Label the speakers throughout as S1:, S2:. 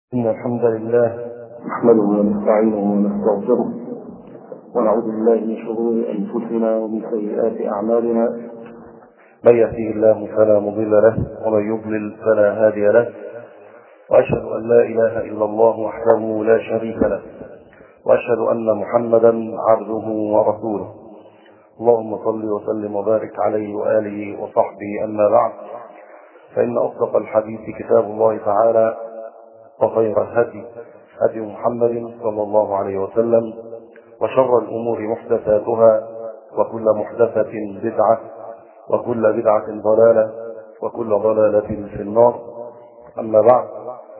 S1: إن الحمد لله نحمده ونستعينه ونستغفره ونعوذ بالله من شرور أنفسنا ومن سيئات أعمالنا من يهديه الله فلا مضل له ومن يضلل فلا هادي له وأشهد أن لا إله إلا الله وحده لا شريك له وأشهد أن محمدا عبده ورسوله اللهم صل وسلم وبارك عليه وآله وصحبه أما بعد فإن أصدق الحديث كتاب الله تعالى وخير الهدي هدي محمد صلى الله عليه وسلم وشر الأمور محدثاتها وكل محدثة بدعة وكل بدعة ضلالة وكل ضلالة في النار أما بعد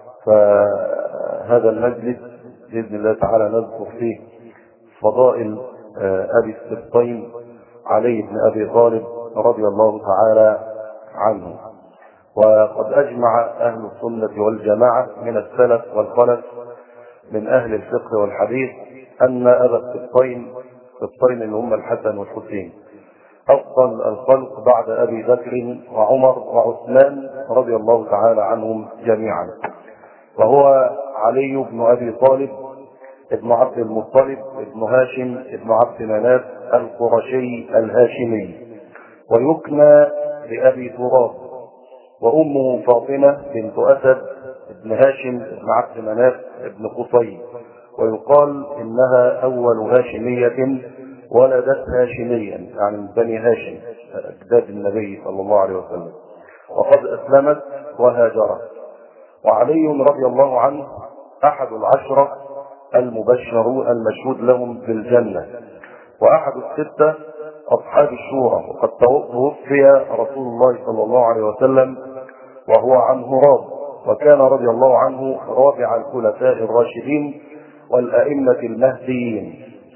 S1: فهذا المجلس بإذن الله تعالى نذكر فيه فضائل أبي السبطين علي بن أبي طالب رضي الله تعالى عنه وقد أجمع أهل السنة والجماعة من السلف والخلف من أهل الفقه والحديث أن أبا السبطين السبطين اللي هم الحسن والحسين أفضل الخلق بعد أبي بكر وعمر وعثمان رضي الله تعالى عنهم جميعا وهو علي بن أبي طالب ابن عبد المطلب ابن هاشم ابن عبد مناف القرشي الهاشمي ويكنى لأبي تراب وأمه فاطمة بنت أسد بن هاشم بن عبد مناف بن قصي ويقال إنها أول هاشمية ولدت هاشميا يعني من بني هاشم أجداد النبي صلى الله عليه وسلم وقد أسلمت وهاجرت وعلي رضي الله عنه أحد العشرة المبشرون المشهود لهم بالجنة وأحد الستة أصحاب الشورى وقد توفي رسول الله صلى الله عليه وسلم وهو عنه راض وكان رضي الله عنه رابع الخلفاء الراشدين والأئمة المهديين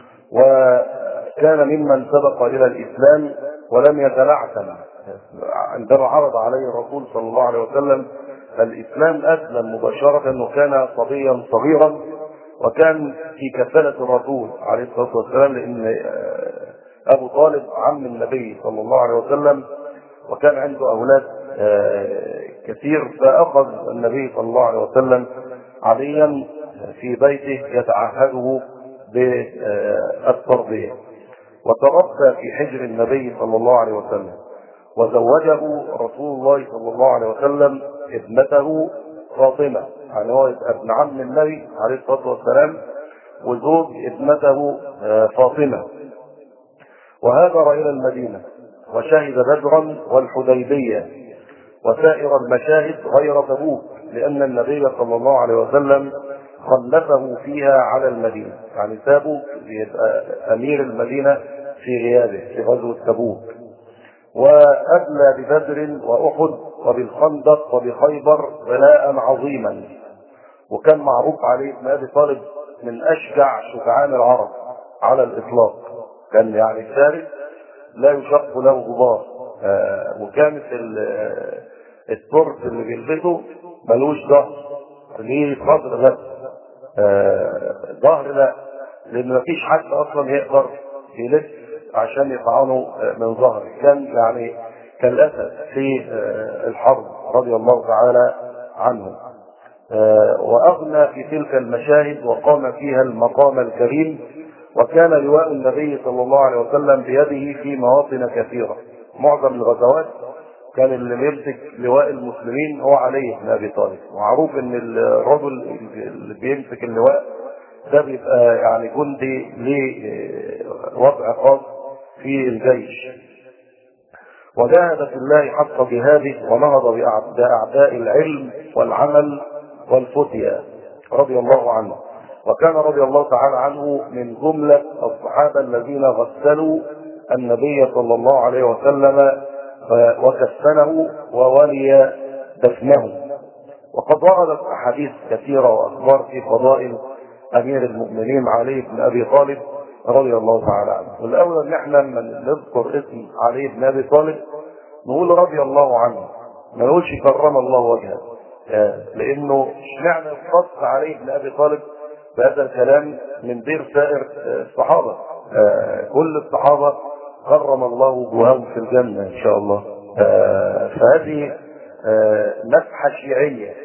S1: وكان ممن سبق إلى الإسلام ولم يتلعثم عندما عرض عليه الرسول صلى الله عليه وسلم الإسلام أسلم مباشرة أنه كان صبيا صغيرا وكان في كفالة الرسول عليه الصلاة والسلام لأن أبو طالب عم النبي صلى الله عليه وسلم وكان عنده أولاد كثير فأخذ النبي صلى الله عليه وسلم عليا في بيته يتعهده بالتربية وتربى في حجر النبي صلى الله عليه وسلم وزوجه رسول الله صلى الله عليه وسلم ابنته فاطمة يعني هو ابن عم النبي عليه الصلاة والسلام وزوج ابنته فاطمة وهاجر إلى المدينة وشهد بدرا والحديبية وسائر المشاهد غير تبوك لأن النبي صلى الله عليه وسلم خلفه فيها على المدينة يعني سابه يبقى أمير المدينة في غيابه في غزوة تبوك وأدلى ببدر وأحد وبالخندق وبخيبر بلاء عظيما وكان معروف عليه بن أبي طالب من أشجع شجعان العرب على الإطلاق كان يعني فارس لا يشق له غبار آه وكانت الترس اللي بيلبسه ملوش ظهر ليه صدر بس آه ظهر لا لان مفيش حد اصلا يقدر يلف عشان يطعنه من ظهره كان يعني كالاسد في آه الحرب رضي الله تعالى عنه واغنى في تلك المشاهد وقام فيها المقام الكريم وكان لواء النبي صلى الله عليه وسلم بيده في مواطن كثيرة معظم الغزوات كان اللي بيمسك لواء المسلمين هو علي بن ابي طالب معروف ان الرجل اللي بيمسك اللواء ده بيبقى يعني جندي ليه وضع خاص في الجيش وجاهد في الله حق جهاده ونهض باعداء العلم والعمل والفتيا رضي الله عنه وكان رضي الله تعالى عنه من جملة الصحابة الذين غسلوا النبي صلى الله عليه وسلم وكفنه وولي دفنه وقد وردت أحاديث كثيرة وأخبار في فضائل أمير المؤمنين علي بن أبي طالب رضي الله تعالى عنه والأولى أن احنا لما نذكر اسم علي بن أبي طالب نقول رضي الله عنه ما نقولش كرم الله وجهه لأنه اشمعنى يخص علي بن أبي طالب بهذا الكلام من غير سائر الصحابة كل الصحابة كرم الله وجوههم في الجنة إن شاء الله فهذه مسحة شيعية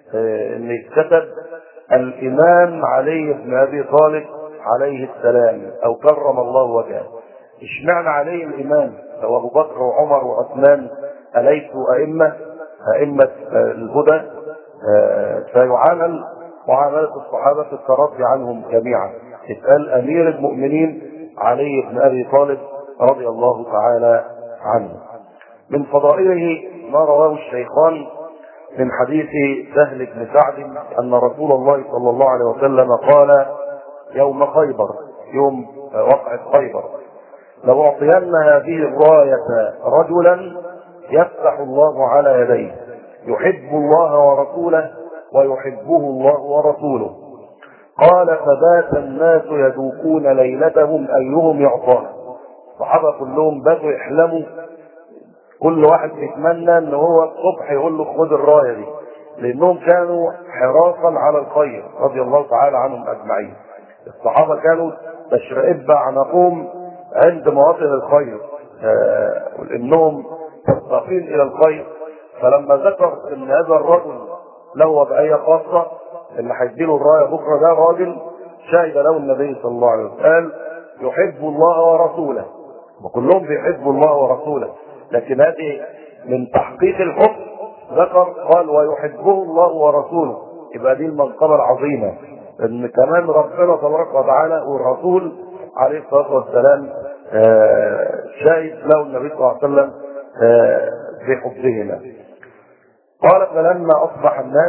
S1: آه، ان كتب الامام علي بن ابي طالب عليه السلام او كرم الله وجهه اشمعنى علي الامام هو ابو بكر وعمر وعثمان اليسوا ائمه ائمه آه، الهدى آه، فيعامل معامله الصحابه في الترضي عنهم جميعا اتقال امير المؤمنين علي بن ابي طالب رضي الله تعالى عنه من فضائله ما رواه الشيخان من حديث سهل بن سعد ان رسول الله صلى الله عليه وسلم قال يوم خيبر يوم وقعة خيبر لأعطين هذه الراية رجلا يفتح الله على يديه يحب الله ورسوله ويحبه الله ورسوله قال فبات الناس يذوقون ليلتهم ايهم يعطاها الصحابه كلهم باتوا يحلموا كل واحد يتمنى ان هو الصبح يقول له خد الرايه دي لانهم كانوا حراسا على الخير رضي الله تعالى عنهم اجمعين الصحابه كانوا تشرئب عنقهم عند مواطن الخير آه، لانهم تسبقين الى الخير فلما ذكر ان هذا الرجل له وضعيه خاصه اللي هيديله الرايه بكره ده راجل شهد له النبي صلى الله عليه وسلم قال يحب الله ورسوله وكلهم بيحبوا الله ورسوله لكن هذه من تحقيق الحب ذكر قال ويحبه الله ورسوله يبقى دي المنقبه العظيمه ان كمان ربنا تبارك وتعالى والرسول عليه الصلاه والسلام آه، شاهد له النبي صلى الله عليه وسلم آه، بحبهما قال فلما اصبح الناس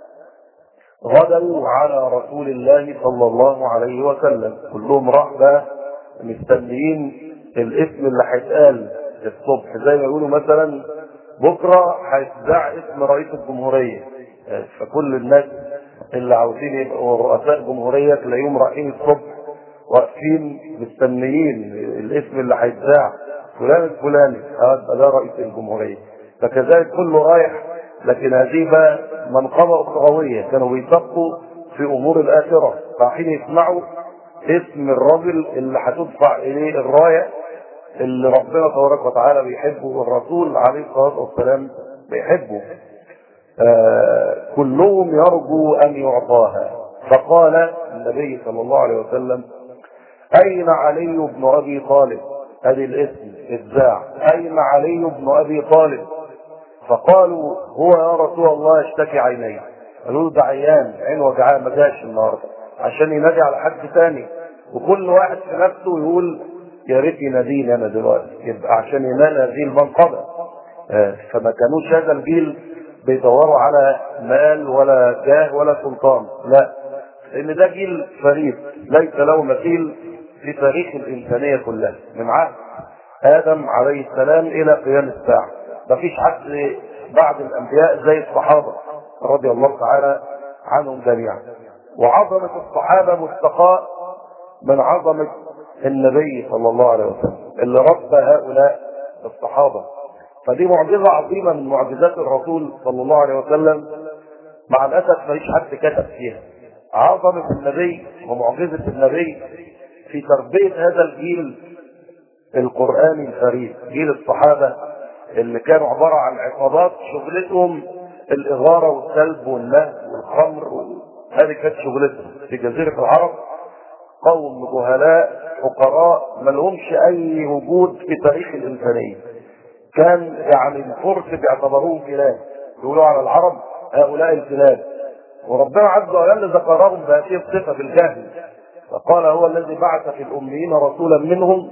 S1: غدوا على رسول الله صلى الله عليه وسلم كلهم راح بقى مستنيين الاسم اللي هيتقال الصبح زي ما يقولوا مثلا بكره هيتذاع اسم رئيس الجمهوريه فكل الناس اللي عاوزين يبقوا رؤساء جمهوريه تلاقيهم رايحين الصبح واقفين مستنيين الاسم اللي هيتذاع فلان الفلاني اه ده رئيس الجمهوريه فكذلك كله رايح لكن هذه بقى منقبه اخرويه كانوا بيسقوا في امور الاخره رايحين يسمعوا اسم الرجل اللي هتدفع اليه الرايه اللي ربنا تبارك وتعالى بيحبه والرسول عليه الصلاه والسلام بيحبه آه كلهم يرجو ان يعطاها فقال النبي صلى الله عليه وسلم اين علي بن ابي طالب هذه الاسم اتذاع اين علي بن ابي طالب فقالوا هو يا رسول الله اشتكي عينيه قالوا له ده عيان عين وجعاه ما جاش النهارده عشان ينادي على حد تاني وكل واحد في نفسه يقول يا ريت يناديني انا دلوقتي يبقى عشان ينال هذه المنقبه آه، فما كانوش هذا الجيل بيدوروا على مال ولا جاه ولا سلطان لا لان ده جيل فريد ليس له مثيل في تاريخ الانسانيه كلها من عهد ادم عليه السلام الى قيام الساعه مفيش حد بعد الانبياء زي الصحابه رضي الله تعالى عنهم جميعا وعظمه الصحابه مستقاء من عظمه النبي صلى الله عليه وسلم اللي ربى هؤلاء الصحابه فدي معجزه عظيمه من معجزات الرسول صلى الله عليه وسلم مع الاسف مفيش حد كتب فيها عظمه النبي ومعجزه النبي في تربيه هذا الجيل القراني الفريد جيل الصحابه اللي كانوا عباره عن عصابات شغلتهم الاغاره والسلب والنهب والخمر هذه كانت شغلتهم في جزيره العرب قوم جهلاء فقراء ما لهمش اي وجود في تاريخ الانسانيه كان يعني الفرس بيعتبروهم كلاب يقولوا على العرب هؤلاء الكلاب وربنا عز وجل ذكرهم بهذه الصفه بالجهل فقال هو الذي بعث في الاميين رسولا منهم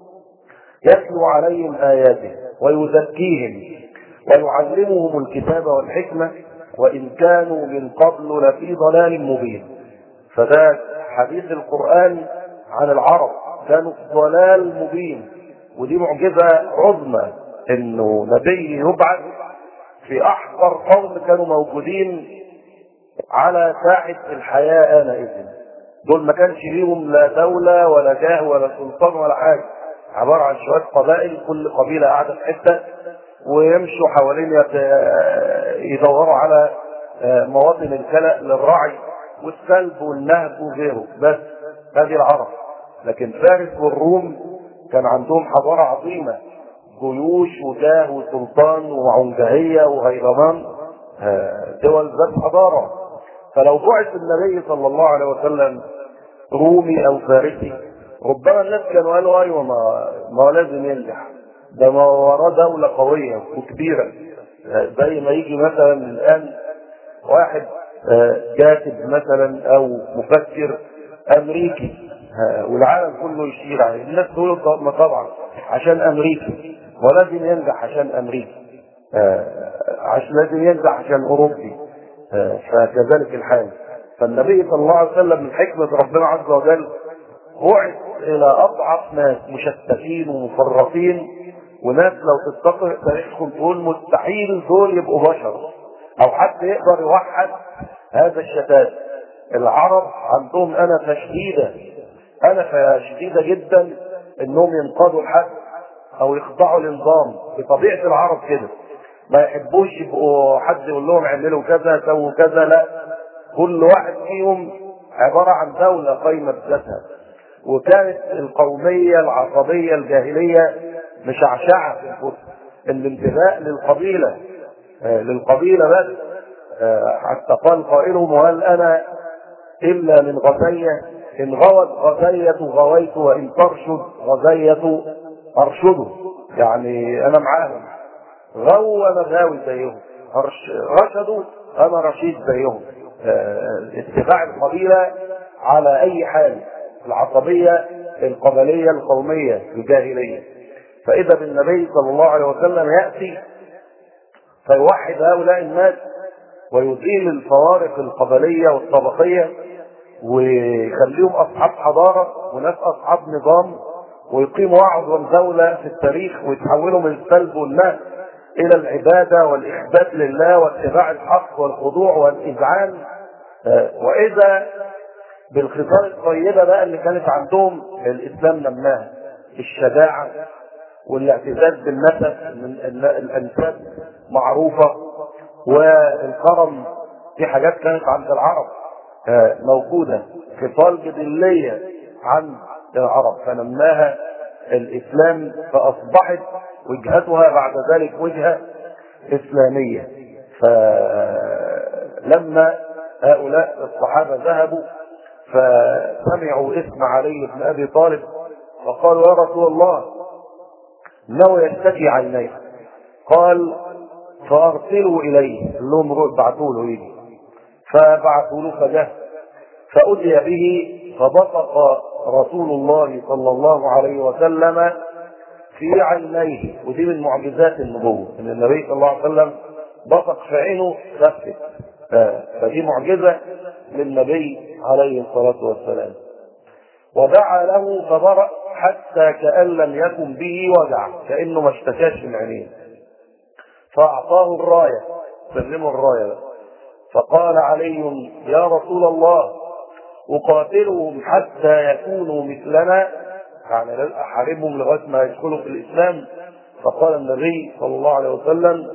S1: يتلو عليهم اياته ويزكيهم ويعلمهم الكتاب والحكمه وان كانوا من قبل لفي ضلال مبين فده حديث القران عن العرب كانوا في ضلال مبين ودي معجزه عظمى انه نبي يبعث في احقر قوم كانوا موجودين على ساحه الحياه انئذ دول ما كانش ليهم لا دوله ولا جاه ولا سلطان ولا حاجه عباره عن شويه قبائل كل قبيله قاعده في حته ويمشوا حوالين يدوروا على مواطن الكلأ للرعي والسلب والنهب وغيره بس هذه العرب لكن فارس والروم كان عندهم حضاره عظيمه جيوش وجاه وسلطان وعنجهيه وهيلمان دول ذات حضاره فلو بعث النبي صلى الله عليه وسلم رومي او فارسي ربما الناس كانوا قالوا ايوه ما ما هو لازم ينجح ده ما وراه دوله قويه وكبيره زي ما يجي مثلا الان واحد كاتب مثلا او مفكر امريكي والعالم كله يشير عليه الناس تقول ما طبعا عشان امريكي ولازم ينجح عشان امريكي عشان لازم ينجح عشان اوروبي فكذلك الحال فالنبي صلى الله عليه وسلم من حكمه ربنا عز وجل بعث الى اضعف ناس مشتتين ومفرطين وناس لو تستقر تاريخهم تقول مستحيل دول يبقوا بشر او حد يقدر يوحد هذا الشتات العرب عندهم انفه شديده انفه شديده جدا انهم ينقادوا لحد او يخضعوا لنظام بطبيعه العرب كده ما يحبوش يبقوا حد يقول لهم اعملوا كذا سووا كذا لا كل واحد فيهم عباره عن دوله قايمه بذاتها وكانت القوميه العصبيه الجاهليه مشعشعه في الكتب الانتماء للقبيله آه للقبيله بس آه حتى قال قائلهم وهل انا الا من غزيه ان غوت غزيه غويت وان ترشد غزيه ارشده يعني انا معاهم غو انا غاوي زيهم رشدوا انا رشيد زيهم آه اتباع القبيله على اي حال العصبيه القبليه القوميه الجاهليه فاذا بالنبي صلى الله عليه وسلم ياتي فيوحد هؤلاء الناس ويزيل الفوارق القبليه والطبقيه ويخليهم اصحاب حضاره وناس اصحاب نظام ويقيموا اعظم دوله في التاريخ ويتحولوا من السلب والنهب الى العباده والاخبات لله واتباع الحق والخضوع والاذعان واذا بالخصال الطيبه بقى اللي كانت عندهم الاسلام نماها الشجاعه والاعتزاز بالنسب الانساب معروفه والكرم دي حاجات كانت عند العرب موجوده خصال جبليه عند العرب فنماها الاسلام فاصبحت وجهتها بعد ذلك وجهه اسلاميه فلما هؤلاء الصحابه ذهبوا فسمعوا اسم علي بن ابي طالب فقالوا يا رسول الله انه يشتكي عينيه قال فارسلوا اليه قال لهم روح ابعثوا له يجي فبعثوا له فجه فأتي به فبصق رسول الله صلى الله عليه وسلم في عينيه ودي من معجزات النبوة ان النبي صلى الله عليه وسلم بصق في عينه خفت فدي معجزة للنبي عليه الصلاة والسلام ودعا له فبرأ حتى كأن لم يكن به وجع كأنه ما اشتكاش من عينيه فأعطاه الراية سلمه الراية بقى. فقال علي يا رسول الله أقاتلهم حتى يكونوا مثلنا يعني لا أحاربهم لغاية ما يدخلوا في الإسلام فقال النبي صلى الله عليه وسلم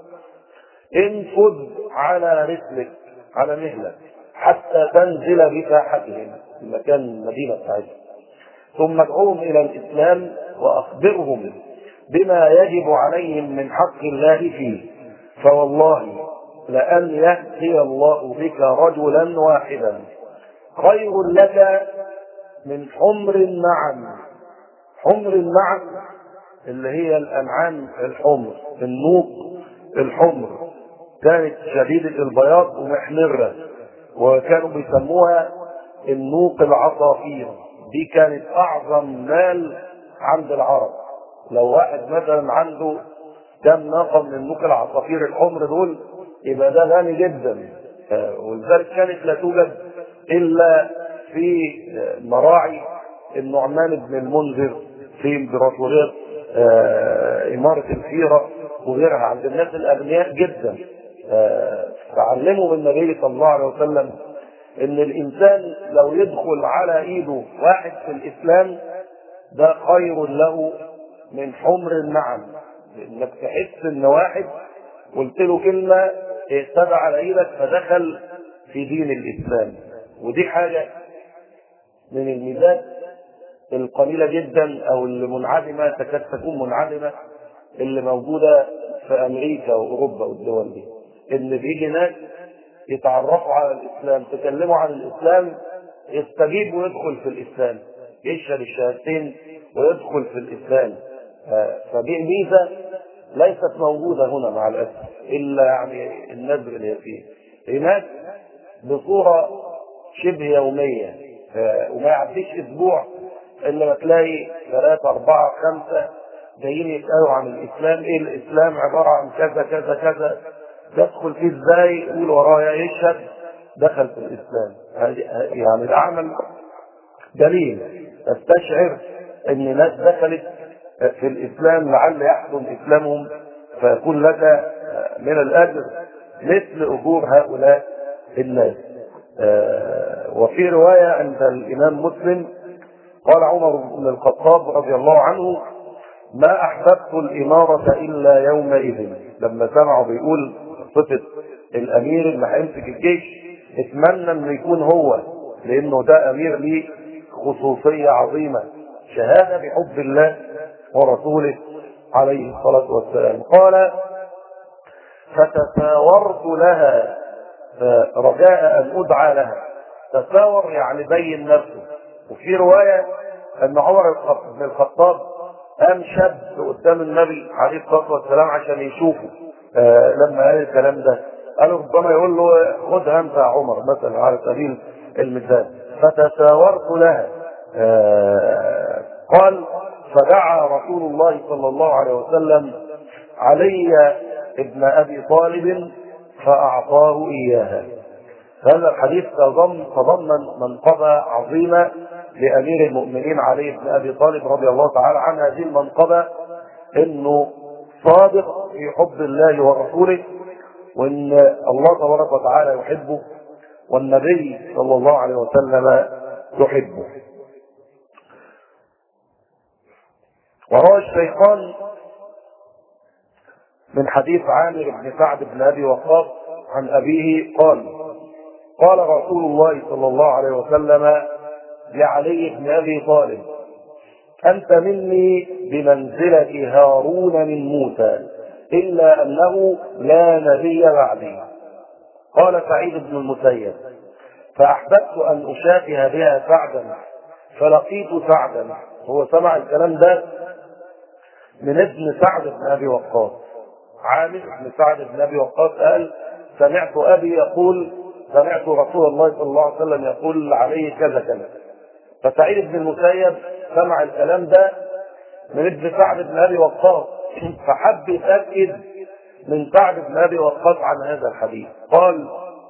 S1: انفذ على رسلك على مهلك حتى تنزل بساحتهم في مكان المدينة بتاعتهم ثم ادعوهم إلى الإسلام وأخبرهم بما يجب عليهم من حق الله فيه فوالله لأن يهدي الله بك رجلا واحدا خير لك من حمر النعم حمر النعم اللي هي الأنعام الحمر النوق الحمر كانت شديدة البياض ومحمرة وكانوا بيسموها النوق العصافير دي كانت أعظم مال عند العرب لو واحد مثلا عنده كم ناقة من النوق العصافير الحمر دول يبقى ده غني جدا ولذلك كانت لا توجد إلا في مراعي النعمان بن المنذر في امبراطورية إمارة الفيرة وغيرها عند الناس الأغنياء جدا فعلموا من النبي صلى الله عليه وسلم ان الانسان لو يدخل على ايده واحد في الاسلام ده خير له من حمر النعم انك تحس ان واحد قلت له كلمه اهتدى على ايدك فدخل في دين الاسلام ودي حاجه من الميزات القليله جدا او اللي منعدمه تكاد تكون منعدمه اللي موجوده في امريكا واوروبا والدول دي ان بيجي ناس يتعرفوا على الاسلام تكلموا عن الاسلام يستجيب ويدخل في الاسلام يشهد الشهادتين ويدخل في الاسلام فدي ميزه ليست موجوده هنا مع الاسف الا يعني النذر اليسير هناك بصوره شبه يوميه وما يعديش اسبوع الا ما تلاقي ثلاثه اربعه خمسه جايين يسالوا عن الاسلام ايه الاسلام عباره عن كذا كذا كذا تدخل فيه ازاي يقول ورايا يشهد دخل في الاسلام يعني ده عمل دليل تستشعر ان ناس دخلت في الاسلام لعل يحسن اسلامهم فيكون لك من الاجر مثل اجور هؤلاء الناس وفي روايه عند الامام مسلم قال عمر بن الخطاب رضي الله عنه ما احببت الاماره الا يومئذ لما سمعوا بيقول صفه الامير اللي هيمسك الجيش اتمنى انه يكون هو لانه ده امير ليه خصوصيه عظيمه شهاده بحب الله ورسوله عليه الصلاه والسلام قال فتساورت لها رجاء ان ادعى لها تساور يعني بين نفسه وفي روايه ان عمر بن الخطاب قام شاب قدام النبي عليه الصلاه والسلام عشان يشوفه آه لما قال الكلام ده قالوا ربما يقول له خدها انت يا عمر مثلا على سبيل المثال فتساورت لها آه قال فدعا رسول الله صلى الله عليه وسلم علي ابن ابي طالب فاعطاه اياها هذا الحديث تضمن تضمن منقبه عظيمه لامير المؤمنين علي بن ابي طالب رضي الله تعالى عن هذه المنقبه انه صادق في حب الله ورسوله وان الله تبارك وتعالى يحبه والنبي صلى الله عليه وسلم يحبه وروى الشيخان من حديث عامر بن سعد بن ابي وقاص عن ابيه قال قال رسول الله صلى الله عليه وسلم لعلي بن ابي طالب انت مني بمنزله هارون من موسى الا انه لا نبي بعدي قال سعيد بن المسيب فاحببت ان اشافه بها سعدا فلقيت سعدا هو سمع الكلام ده من ابن سعد بن ابي وقاص عامر بن سعد بن ابي وقاص قال سمعت ابي يقول سمعت رسول الله صلى الله عليه وسلم يقول عليه كذا كذا فسعيد بن المسيب سمع الكلام ده من ابن سعد بن ابي وقاص فحب يتاكد من سعد بن ابي وقاص عن هذا الحديث قال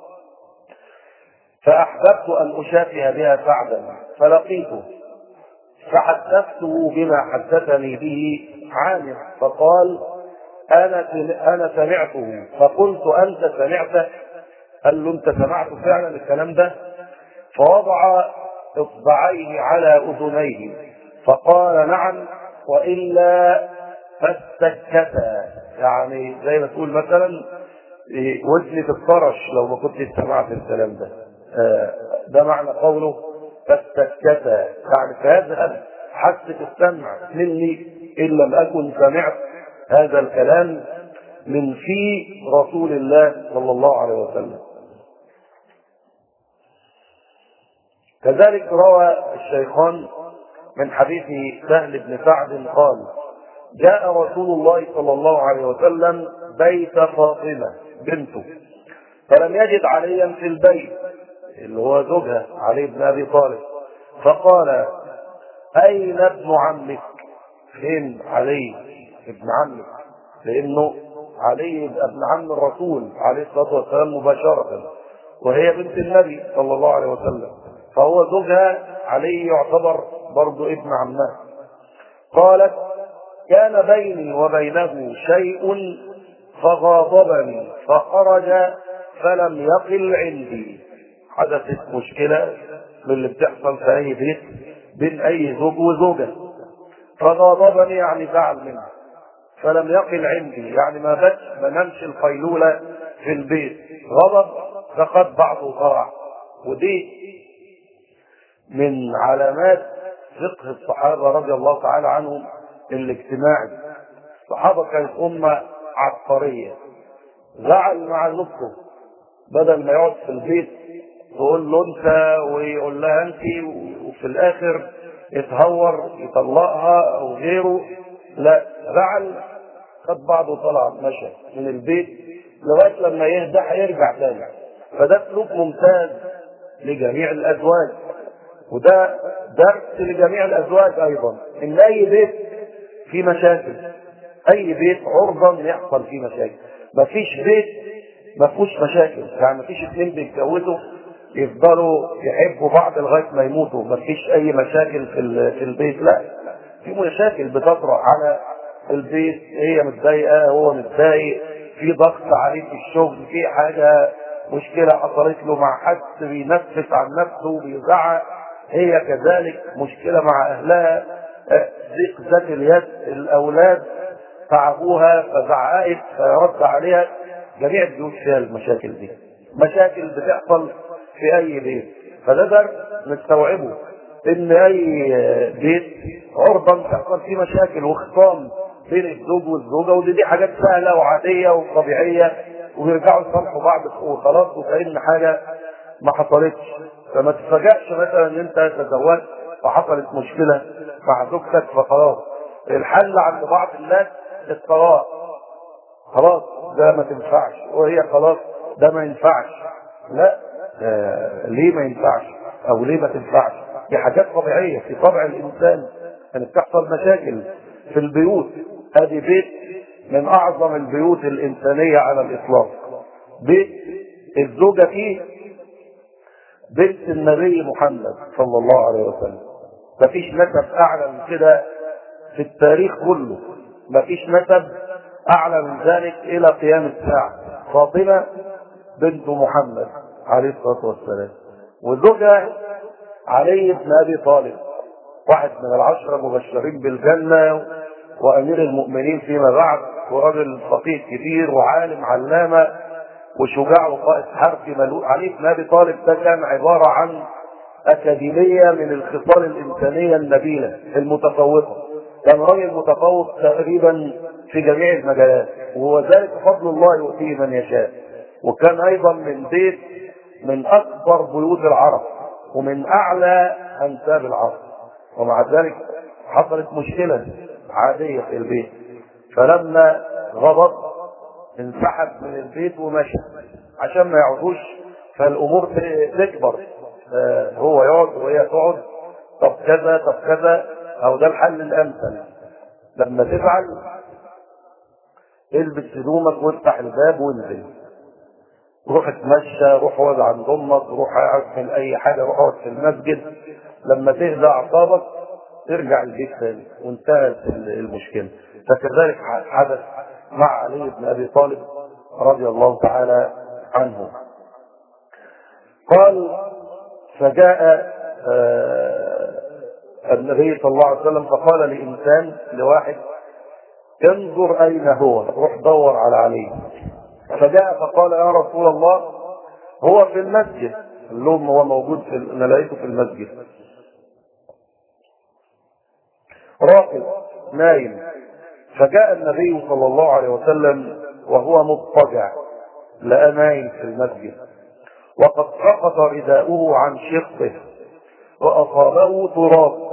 S1: فاحببت ان اشافه بها سعدا فلقيته فحدثته بما حدثني به عامر فقال انا انا سمعته فقلت انت سمعته قال له انت سمعت فعلا الكلام ده فوضع اصبعيه على اذنيه فقال نعم والا فاستكتا يعني زي ما تقول مثلا ودني تتطرش لو ما كنت سمعت الكلام ده ده معنى قوله فاستكتا يعني فيذهب حاسه السمع مني ان لم اكن سمعت هذا الكلام من في رسول الله صلى الله عليه وسلم كذلك روى الشيخان من حديث سهل بن سعد قال جاء رسول الله صلى الله عليه وسلم بيت فاطمة بنته فلم يجد عليا في البيت اللي هو زوجها علي بن أبي طالب فقال أين ابن عمك فين علي ابن عمك لأنه علي ابن عم الرسول عليه الصلاة والسلام مباشرة وهي بنت النبي صلى الله عليه وسلم فهو زوجها علي يعتبر برضو ابن عمها قالت كان بيني وبينه شيء فغاضبني فخرج فلم يقل عندي حدثت مشكلة من اللي بتحصل في أي بيت بين أي زوج وزوجة فغاضبني يعني زعل مني فلم يقل عندي يعني ما بس ما نمشي القيلولة في البيت غضب فقد بعضه ضاع ودي من علامات فقه الصحابة رضي الله تعالى عنهم الاجتماعي الصحابة كانت أمة عبقرية زعل مع زوجته بدل ما يقعد في البيت تقول له انت ويقول لها انت وفي الاخر يتهور يطلقها او غيره لا زعل خد بعضه وطلع مشى من البيت لغايه لما يهدى هيرجع تاني فده سلوك ممتاز لجميع الازواج وده درس لجميع الازواج ايضا ان اي بيت فيه مشاكل اي بيت عرضه ان يحصل فيه مشاكل مفيش بيت ما فيهوش مشاكل يعني مفيش اثنين بيتجوزوا يفضلوا يحبوا بعض لغايه ما يموتوا مفيش اي مشاكل في ال- في البيت لا في مشاكل بتطرأ على البيت هي متضايقه هو متضايق في ضغط عليه في الشغل في حاجه مشكله حصلت له مع حد بينفس عن نفسه بيزعق هي كذلك مشكله مع اهلها آه، ضيق ذات اليد الاولاد تعبوها فزعقت فرد عليها جميع البيوت فيها المشاكل دي مشاكل بتحصل في اي بيت فده درس نستوعبه ان اي بيت عرضا تحصل فيه مشاكل وخصام بين الزوج والزوجه ودي دي حاجات سهله وعاديه وطبيعيه ويرجعوا يصالحوا بعض وخلاص وكأن حاجه ما حصلتش فما تتفاجئش مثلا ان انت تزوجت وحصلت مشكله مع زوجتك فخلاص الحل عند بعض الناس الطلاق خلاص ده ما تنفعش وهي خلاص ده ما ينفعش لا آه ليه ما ينفعش او ليه ما تنفعش دي حاجات طبيعيه في طبع الانسان ان بتحصل مشاكل في البيوت ادي بيت من اعظم البيوت الانسانيه على الاطلاق بيت الزوجه فيه بنت النبي محمد صلى الله عليه وسلم مفيش نسب اعلى من كده في التاريخ كله مفيش نسب اعلى من ذلك الى قيام الساعه فاطمه بنت محمد عليه الصلاه والسلام وزوجها علي بن ابي طالب واحد من العشره المبشرين بالجنه وامير المؤمنين فيما بعد ورجل فقيه كبير وعالم علامه وشجاع وقائد حربي ملوء علي بن ابي طالب ده كان عباره عن اكاديميه من الخصال الانسانيه النبيله المتفوقه كان راجل متفوق تقريبا في جميع المجالات وهو ذلك فضل الله يؤتيه من يشاء وكان ايضا من بيت من اكبر بيوت العرب ومن اعلى انساب العرب ومع ذلك حصلت مشكله عاديه في البيت فلما غضب انسحب من البيت ومشى عشان ما يعودوش فالامور تكبر آه هو يقعد وهي تقعد طب كذا طب كذا او ده الحل الامثل لما تفعل البس هدومك وافتح الباب وانزل روح اتمشى روح اقعد عند امك روح اعمل اي حاجه روح اقعد في المسجد لما تهدى اعصابك ترجع البيت ثاني وانتهت المشكله فكذلك حدث مع علي بن ابي طالب رضي الله تعالى عنه قال فجاء النبي صلى الله عليه وسلم فقال لإنسان لواحد انظر أين هو روح دور على علي فجاء فقال يا رسول الله هو في المسجد قال لهم هو موجود في انا لقيته في المسجد راقد نايم فجاء النبي صلى الله عليه وسلم وهو مضطجع لقى نايم في المسجد وقد سقط رداؤه عن شقه واصابه تراب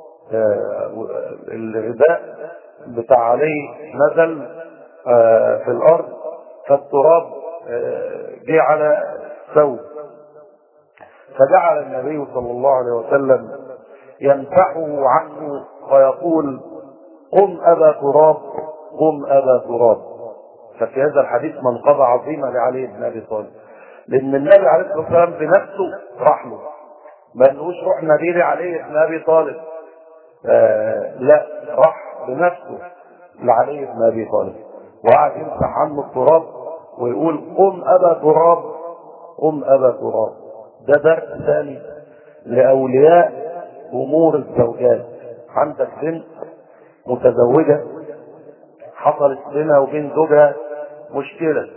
S1: الرداء بتاع علي نزل في الارض فالتراب جه على ثوب فجعل النبي صلى الله عليه وسلم يمسحه عنه ويقول قم ابا تراب قم ابا تراب ففي هذا الحديث منقبه عظيمه لعلي بن ابي طالب لان النبي عليه الصلاه والسلام بنفسه راح له ما قالوش روح نادي علي بن ابي طالب آه لا راح بنفسه لعلي بن ابي طالب وقعد يمسح عنه التراب ويقول قم ابا تراب قم ابا تراب ده درس ثاني لاولياء امور الزوجات عندك بنت متزوجه حصلت بينها وبين زوجها مشكله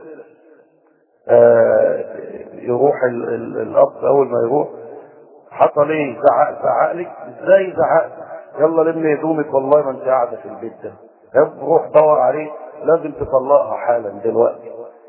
S1: آه يروح ال ال الاب اول ما يروح حصل ايه زعق زعق لك ازاي زعق يلا لمي هدومك والله ما انت قاعده في البيت ده روح دور عليه لازم تطلقها حالا دلوقتي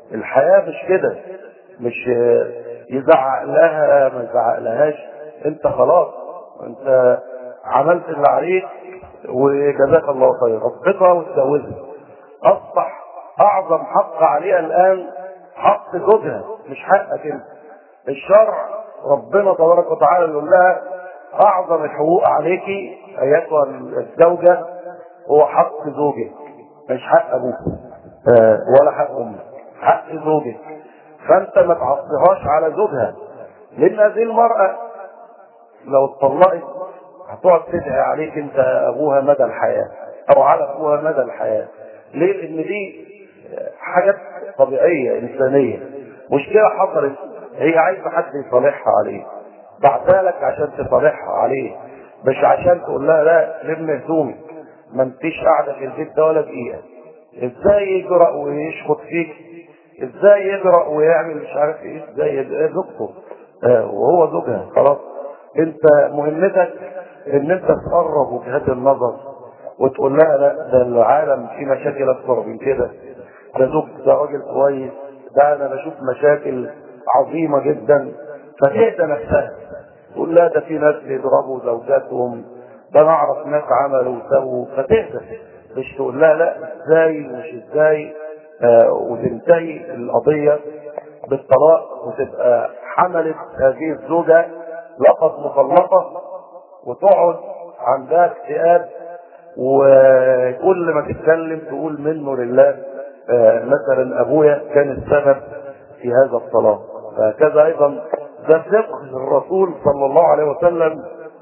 S1: الحياة مش كده مش يزعق لها ما يزعق لهاش انت خلاص انت عملت اللي عليك وجزاك الله خير ربطها واتجوزها اصبح اعظم حق عليها الان حق زوجها مش حقك انت الشرع ربنا تبارك وتعالى يقول لها اعظم الحقوق عليك ايتها الزوجه هو حق زوجك مش حق ابوك آه، ولا حق امك حق زوجك فانت ما تعصيهاش على زوجها لان هذه المراه لو اتطلقت هتقعد تدعي عليك انت ابوها مدى الحياه او على ابوها مدى الحياه ليه؟ لان دي حاجات طبيعيه انسانيه مشكله حصلت هي عايزه حد يصالحها عليه بعتها لك عشان تصالحها عليه مش عشان تقول لها لا لم هدومك ما انتيش قاعده في البيت ده ولا دقيقه ازاي يجرأ ويشخط فيك ازاي يجرأ ويعمل مش عارف ايه ازاي يبقى زوجته آه وهو زوجها خلاص انت مهمتك ان انت تقرب وجهات النظر وتقول لها لا ده العالم فيه مشاكل اكثر من كده ده زوج ده راجل كويس ده انا بشوف مشاكل عظيمه جدا فتهدى نفسها تقول لا ده في ناس بيضربوا زوجاتهم ده انا اعرف ناس عملوا وسووا فتهدى مش تقول لها لا ازاي ومش ازاي آه وتنتهي القضيه بالطلاق وتبقى حملت هذه الزوجه لقب مطلقه وتقعد عندها اكتئاب وكل ما تتكلم تقول منه لله آه مثلا ابويا كان السبب في هذا الطلاق فهكذا ايضا ده فقه الرسول صلى الله عليه وسلم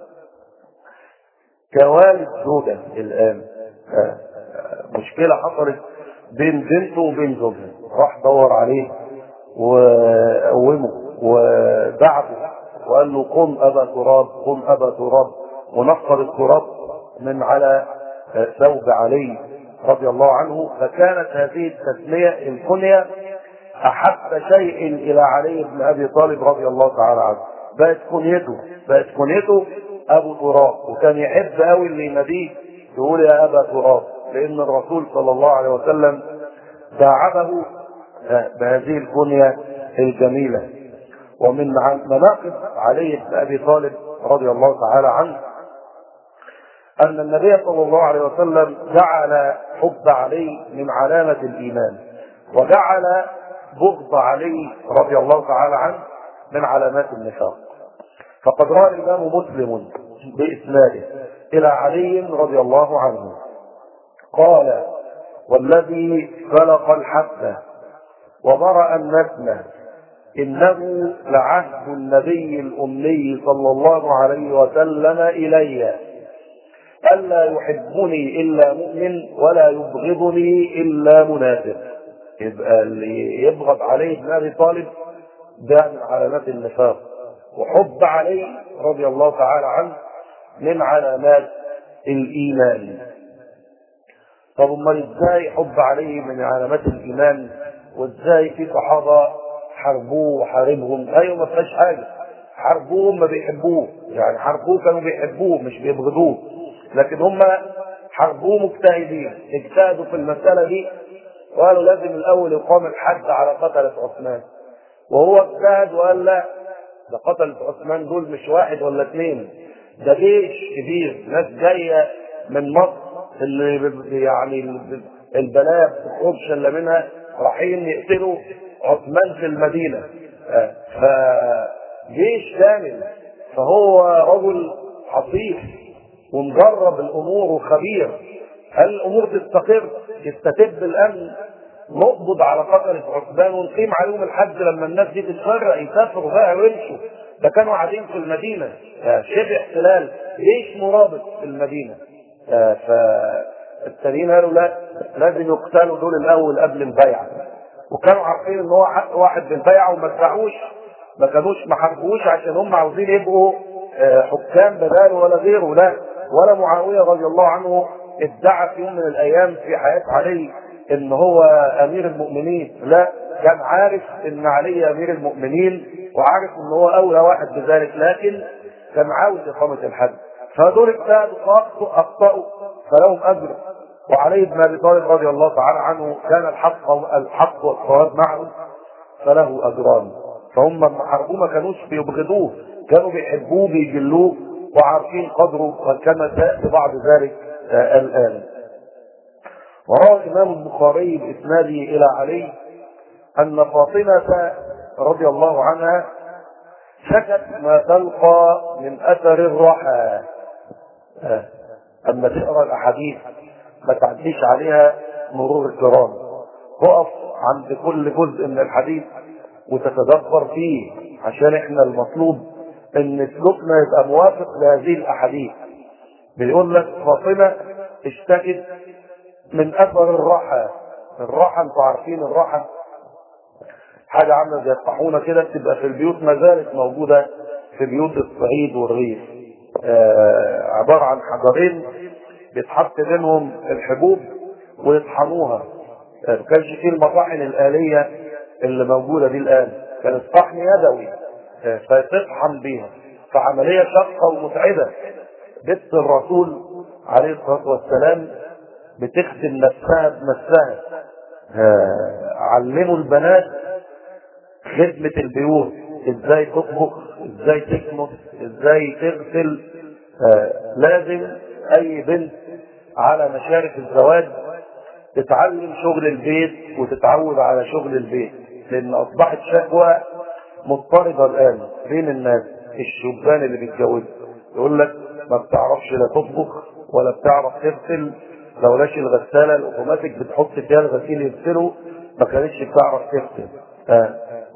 S1: كوالد زوجة الآن آه مشكلة حصلت بين بنته وبين زوجها راح دور عليه وقومه ودعبه وقال له قم أبا تراب قم أبا تراب ونفض التراب من على ثوب علي رضي الله عنه فكانت هذه التسمية الكنية أحب شيء إلى علي بن أبي طالب رضي الله تعالى عنه بقت كنيته بقت كنيته أبو تراب وكان يحب قوي اللي يناديه يقول يا أبا تراب لأن الرسول صلى الله عليه وسلم داعبه بهذه الكنية الجميلة ومن مناقب علي بن أبي طالب رضي الله تعالى عنه أن النبي صلى الله عليه وسلم جعل حب علي من علامة الإيمان وجعل بغض علي رضي الله تعالى عنه من علامات النفاق فقد روى الإمام مسلم بإسناده إلى علي رضي الله عنه قال والذي خلق الحبة وبرأ النسمة إنه لعهد النبي الأمي صلى الله عليه وسلم إلي ألا يحبني إلا مؤمن ولا يبغضني إلا منافق يبقى اللي يبغض عليه بن أبي طالب ده من علامات النفاق وحب علي رضي الله تعالى عنه من علامات الإيمان طب امال ازاي حب علي من علامات الايمان وازاي في صحابه حاربوه وحاربهم ايوه ما فيهاش حاجه حاربوه ما بيحبوه يعني حاربوه كانوا بيحبوه مش بيبغضوه لكن هم حاربوه مجتهدين اجتهدوا في المساله دي وقالوا لازم الاول يقام الحد على قتله عثمان وهو اجتهد وقال لا ده قتله عثمان دول مش واحد ولا اثنين ده جيش كبير ناس جايه من مصر اللي يعني البلاء بتخرجش الا منها رايحين يقتلوا عثمان في المدينه فجيش كامل فهو رجل حصيف ومجرب الامور وخبير هل الامور تستقر يستتب الامن نقبض على قتلة عثمان ونقيم عليهم الحج لما الناس دي تتفرق يسافروا بقى ويمشوا ده كانوا قاعدين في المدينه شبه احتلال جيش مرابط في المدينه فالتانيين قالوا لا لازم يقتلوا دول الاول قبل البيعه وكانوا عارفين ان هو حق واحد بالبيعه وما ادعوش ما كانوش ما حاربوش عشان هم عاوزين يبقوا حكام بداله ولا غيره لا ولا معاويه رضي الله عنه ادعى في يوم من الايام في حياه علي ان هو امير المؤمنين لا كان عارف ان علي امير المؤمنين وعارف ان هو اولى واحد بذلك لكن كان عاوز اقامه الحد فدول اجتهدوا فاخطاوا فلهم اجر وعلي بن ابي طالب رضي الله تعالى عنه كان الحق الحق والصواب معه فله اجران فهم لما حاربوه ما كانوش بيبغضوه كانوا بيحبوه بيجلوه وعارفين قدره وكما سياتي بعد ذلك آه الان وروى الامام البخاري باسناده الى علي ان فاطمه رضي الله عنها شكت ما تلقى من اثر الرحى آه. اما تقرا الاحاديث ما تعديش عليها مرور الكرام تقف عند كل جزء من الحديث وتتدبر فيه عشان احنا المطلوب ان سلوكنا يبقى موافق لهذه الاحاديث بيقول لك فاطمه اشتكت من اثر الراحه الراحه انتوا عارفين الراحه حاجه عامله زي الطاحونه كده بتبقى في البيوت ما زالت موجوده في بيوت الصعيد والريف آه عباره عن حجرين بيتحط بينهم الحبوب ويطحنوها ما كانش فيه المطاحن الآلية اللي موجودة دي الآن كان الطحن يدوي فتطحن بيها فعملية شاقة ومتعبة بنت الرسول عليه الصلاة والسلام بتخدم نفسها بنفسها علموا البنات خدمة البيوت ازاي تطبخ ازاي تكنس ازاي تغسل لازم اي بنت على مشارف الزواج تتعلم شغل البيت وتتعود على شغل البيت لان اصبحت شكوى مضطربه الان بين الناس الشبان اللي بيتجوزوا يقول لك ما بتعرفش لا تطبخ ولا بتعرف تغسل لولاش الغساله الاوتوماتيك بتحط فيها الغسيل يغسله ما كانتش بتعرف تغسل آه.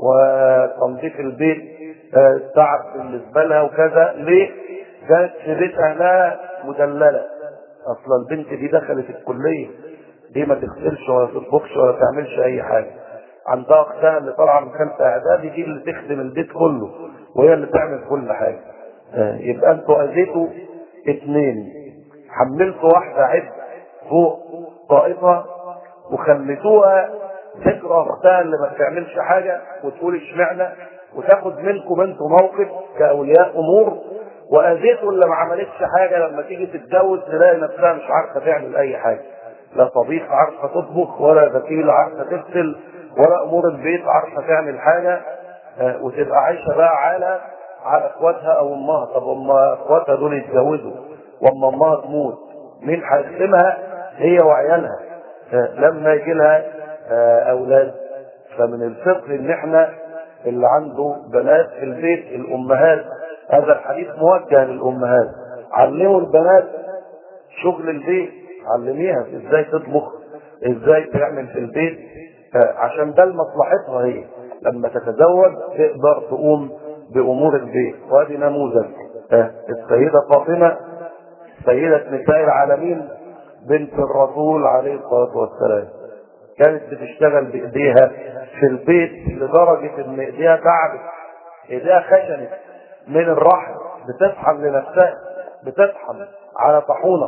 S1: وتنظيف البيت آه. تعب بالنسبه لها وكذا ليه؟ كانت في بيت اهلها مدلله اصل البنت دي دخلت الكليه دي ما تغسلش ولا تطبخش ولا تعملش اي حاجه عندها اختها اللي طالعه من خمسه اعدادي دي اللي تخدم البيت كله وهي اللي تعمل كل حاجه آه. يبقى انتوا اذيتوا اثنين حملتوا واحده عبء فوق طائفه وخليتوها تكره اختها اللي ما بتعملش حاجه وتقول اشمعنى وتاخد منكم انتوا موقف كاولياء امور واذيته اللي ما عملتش حاجه لما تيجي تتجوز تلاقي نفسها مش عارفه تعمل اي حاجه لا طبيخ عارفه تطبخ ولا غسيل عارفه تغسل ولا امور البيت عارفه تعمل حاجه آه وتبقى عايشه بقى على على اخواتها او امها طب اما اخواتها دول يتجوزوا واما امها تموت مين هيخدمها هي وعيالها آه لما يجي لها آه اولاد فمن الفقه ان احنا اللي عنده بنات في البيت الامهات هذا الحديث موجه للامهات علموا البنات شغل البيت علميها ازاي تطبخ ازاي تعمل في البيت عشان ده لمصلحتها هي لما تتزوج تقدر تقوم بامور البيت وادي نموذج السيده فاطمه سيده نساء العالمين بنت الرسول عليه الصلاه والسلام كانت بتشتغل بايديها في البيت لدرجه ان ايديها تعبت ايديها خشنت من الرحم بتطحن لنفسها بتطحن على طاحونه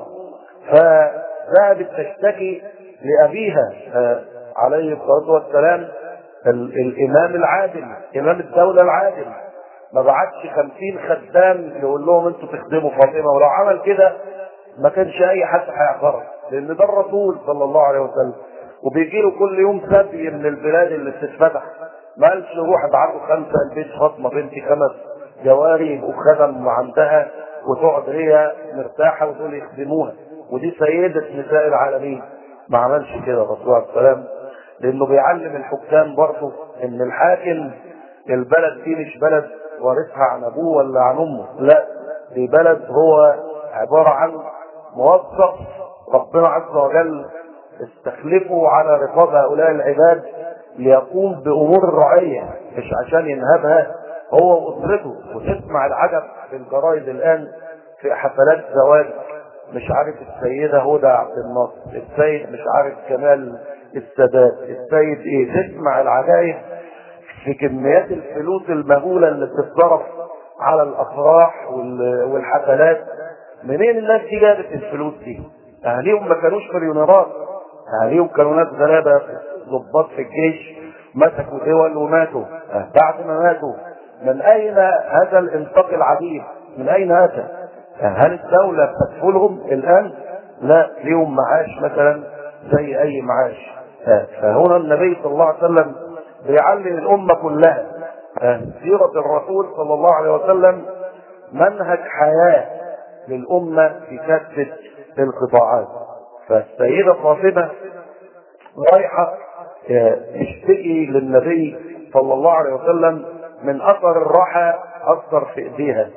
S1: فذهبت تشتكي لابيها عليه الصلاه والسلام الامام العادل امام الدوله العادل ما بعتش خمسين خدام يقول لهم انتوا تخدموا فاطمه ولو عمل كده ما كانش اي حد هيعترض لان ده الرسول صلى الله عليه وسلم وبيجي له كل يوم سبي من البلاد اللي بتتفتح ما قالش روح ابعتوا خمسه البيت فاطمه بنتي خمس جواري يبقوا خدم عندها وتقعد هي مرتاحه ودول يخدموها ودي سيده نساء العالمين ما عملش كده الرسول عليه السلام لانه بيعلم الحكام برضه ان الحاكم البلد دي مش بلد وارثها عن ابوه ولا عن امه لا دي بلد هو عباره عن موظف ربنا عز وجل استخلفه على رقاب هؤلاء العباد ليقوم بامور الرعيه مش عشان ينهبها هو واسرته وتسمع العجب في الجرايد الان في حفلات زواج مش عارف السيدة هدى عبد الناصر السيد مش عارف كمال السادات السيد ايه تسمع العجائب في كميات الفلوس المهولة اللي بتتصرف على الافراح والحفلات منين الناس دي جابت الفلوس دي اهاليهم ما كانوش مليونيرات اهاليهم كانوا ناس غلابة ضباط في الجيش مسكوا دول وماتوا بعد ما ماتوا من اين هذا الانفاق العجيب من اين اتى هل الدولة بتكفلهم الآن لا ليهم معاش مثلا زي اي معاش فهنا النبي صلى الله عليه وسلم بيعلم الامه كلها سيره الرسول صلى الله عليه وسلم منهج حياه للامه في كافه القطاعات فالسيده فاطمه رايحه تشتكي للنبي صلى الله عليه وسلم من اثر الراحه اثر في ايديها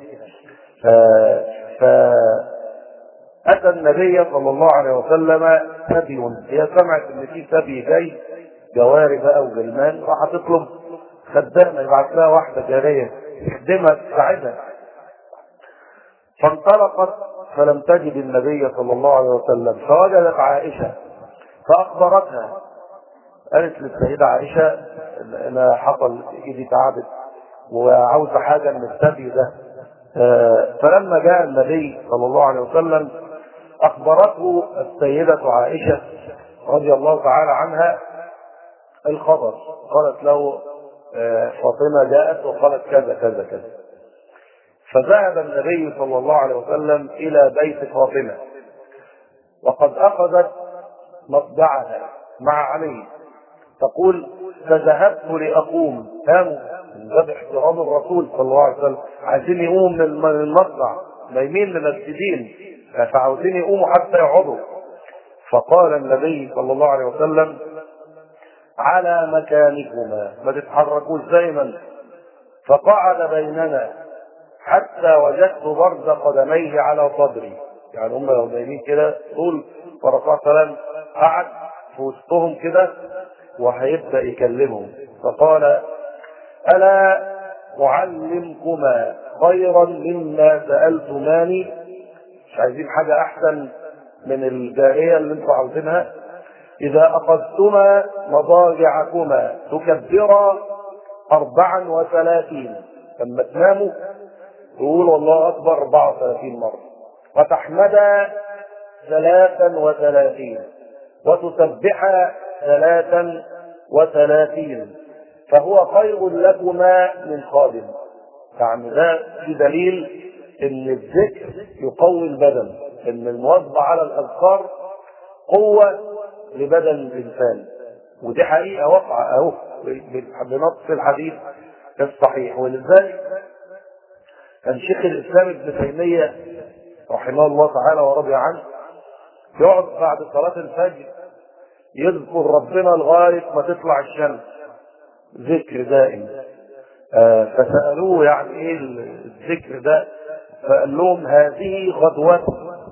S1: ف اتى النبي صلى الله عليه وسلم سبي هي سمعت ان في سبي جاي جواري بقى وجلمان راح تطلب خدامه يبعث لها واحده جاريه تخدمها تساعدها فانطلقت فلم تجد النبي صلى الله عليه وسلم فوجدت عائشه فاخبرتها قالت للسيده عائشه انا حصل ايدي تعبت وعاوزه حاجه من السبي ده فلما جاء النبي صلى الله عليه وسلم أخبرته السيدة عائشة رضي الله تعالى عنها الخبر قالت له فاطمة جاءت وقالت كذا كذا كذا فذهب النبي صلى الله عليه وسلم إلى بيت فاطمة وقد أخذت مطبعها مع علي تقول فذهبت لأقوم قاموا من باب احترام الرسول صلى الله عليه وسلم عايزين يقوموا من المصنع نايمين منجدين فعاوزين يقوموا حتى يقعدوا فقال النبي صلى الله عليه وسلم على مكانكما ما تتحركوش دايما فقعد بيننا حتى وجدت برد قدميه على صدري يعني هم لو نايمين كده طول فرسول سلام قعد في وسطهم كده وهيبدا يكلمهم فقال الا اعلمكما خيرا مما سالتماني مش عايزين حاجه احسن من الجاريه اللي انتم عاوزينها اذا اخذتما مضاجعكما تكبرا اربعا وثلاثين لما تناموا تقول والله اكبر 34 مره وتحمدا ثلاثا وثلاثين وتسبحا ثلاثا وثلاثين فهو خير لكما من خادم يعني ده في دليل ان الذكر يقوي البدن ان المواظبه على الاذكار قوه لبدن الانسان ودي حقيقه واقعه اهو بنص الحديث الصحيح ولذلك كان شيخ الاسلام ابن تيميه رحمه الله تعالى ورضي عنه يقعد بعد صلاه الفجر يذكر ربنا لغايه ما تطلع الشمس ذكر دائم آه فسالوه يعني ايه الذكر ده فقال لهم هذه غدوة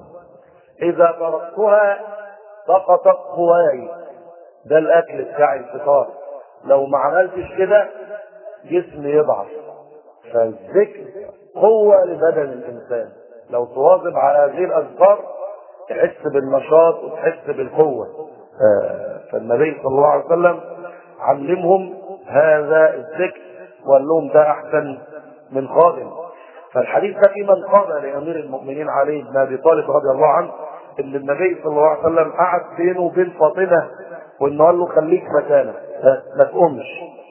S1: إذا تركتها سقطت قواي ده الأكل بتاع الفطار لو ما عملتش كده جسمي يضعف فالذكر قوة لبدن الإنسان لو تواظب على هذه الأذكار تحس بالنشاط وتحس بالقوة فالنبي صلى الله عليه وسلم علمهم هذا الذكر وقال لهم ده أحسن من خادم فالحديث ده في من قال لامير المؤمنين علي بن ابي طالب رضي الله عنه ان النبي صلى الله عليه وسلم قعد بينه وبين فاطمه وانه قال له خليك مكانك ما تقومش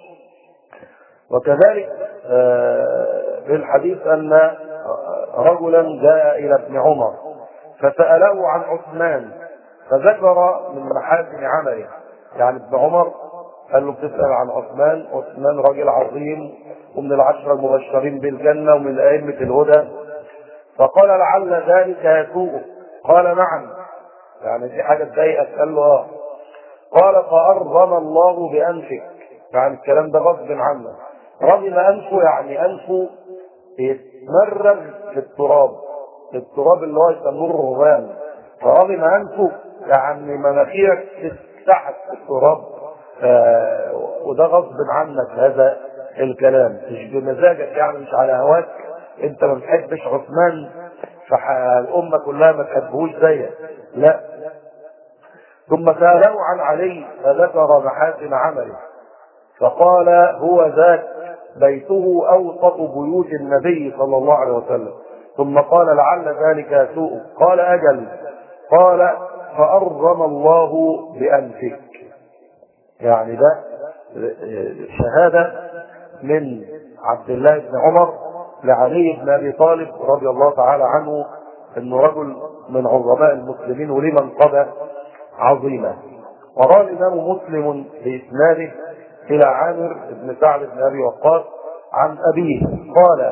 S1: وكذلك في الحديث ان رجلا جاء الى ابن عمر فساله عن عثمان فذكر من محاسن عمله يعني ابن عمر قال له بتسال عن عثمان عثمان راجل عظيم ومن العشرة المبشرين بالجنة ومن أئمة الهدى فقال لعل ذلك يسوء قال نعم يعني دي حاجة تضايقك قال له اه قال فأرغم الله بأنفك يعني الكلام ده غصب عنه رغم أنفه يعني أنفه يتمرغ في التراب التراب اللي هو يسموه الرغام فرغم أنفه يعني مناخيرك تحت التراب آه وده غصب عنك هذا الكلام مش بمزاجك يعني مش على هواك انت ما بتحبش عثمان فالامه كلها ما تحبهوش زيك لا ثم ساله عن علي فذكر محاسن عمله فقال هو ذاك بيته اوسط بيوت النبي صلى الله عليه وسلم ثم قال لعل ذلك يسوء قال اجل قال فارغم الله بانفك يعني ده شهاده من عبد الله بن عمر لعلي بن ابي طالب رضي الله تعالى عنه انه رجل من عظماء المسلمين وليه منقبة عظيمة وروى الامام مسلم باسناده الى عامر بن سعد بن ابي وقاص عن ابيه قال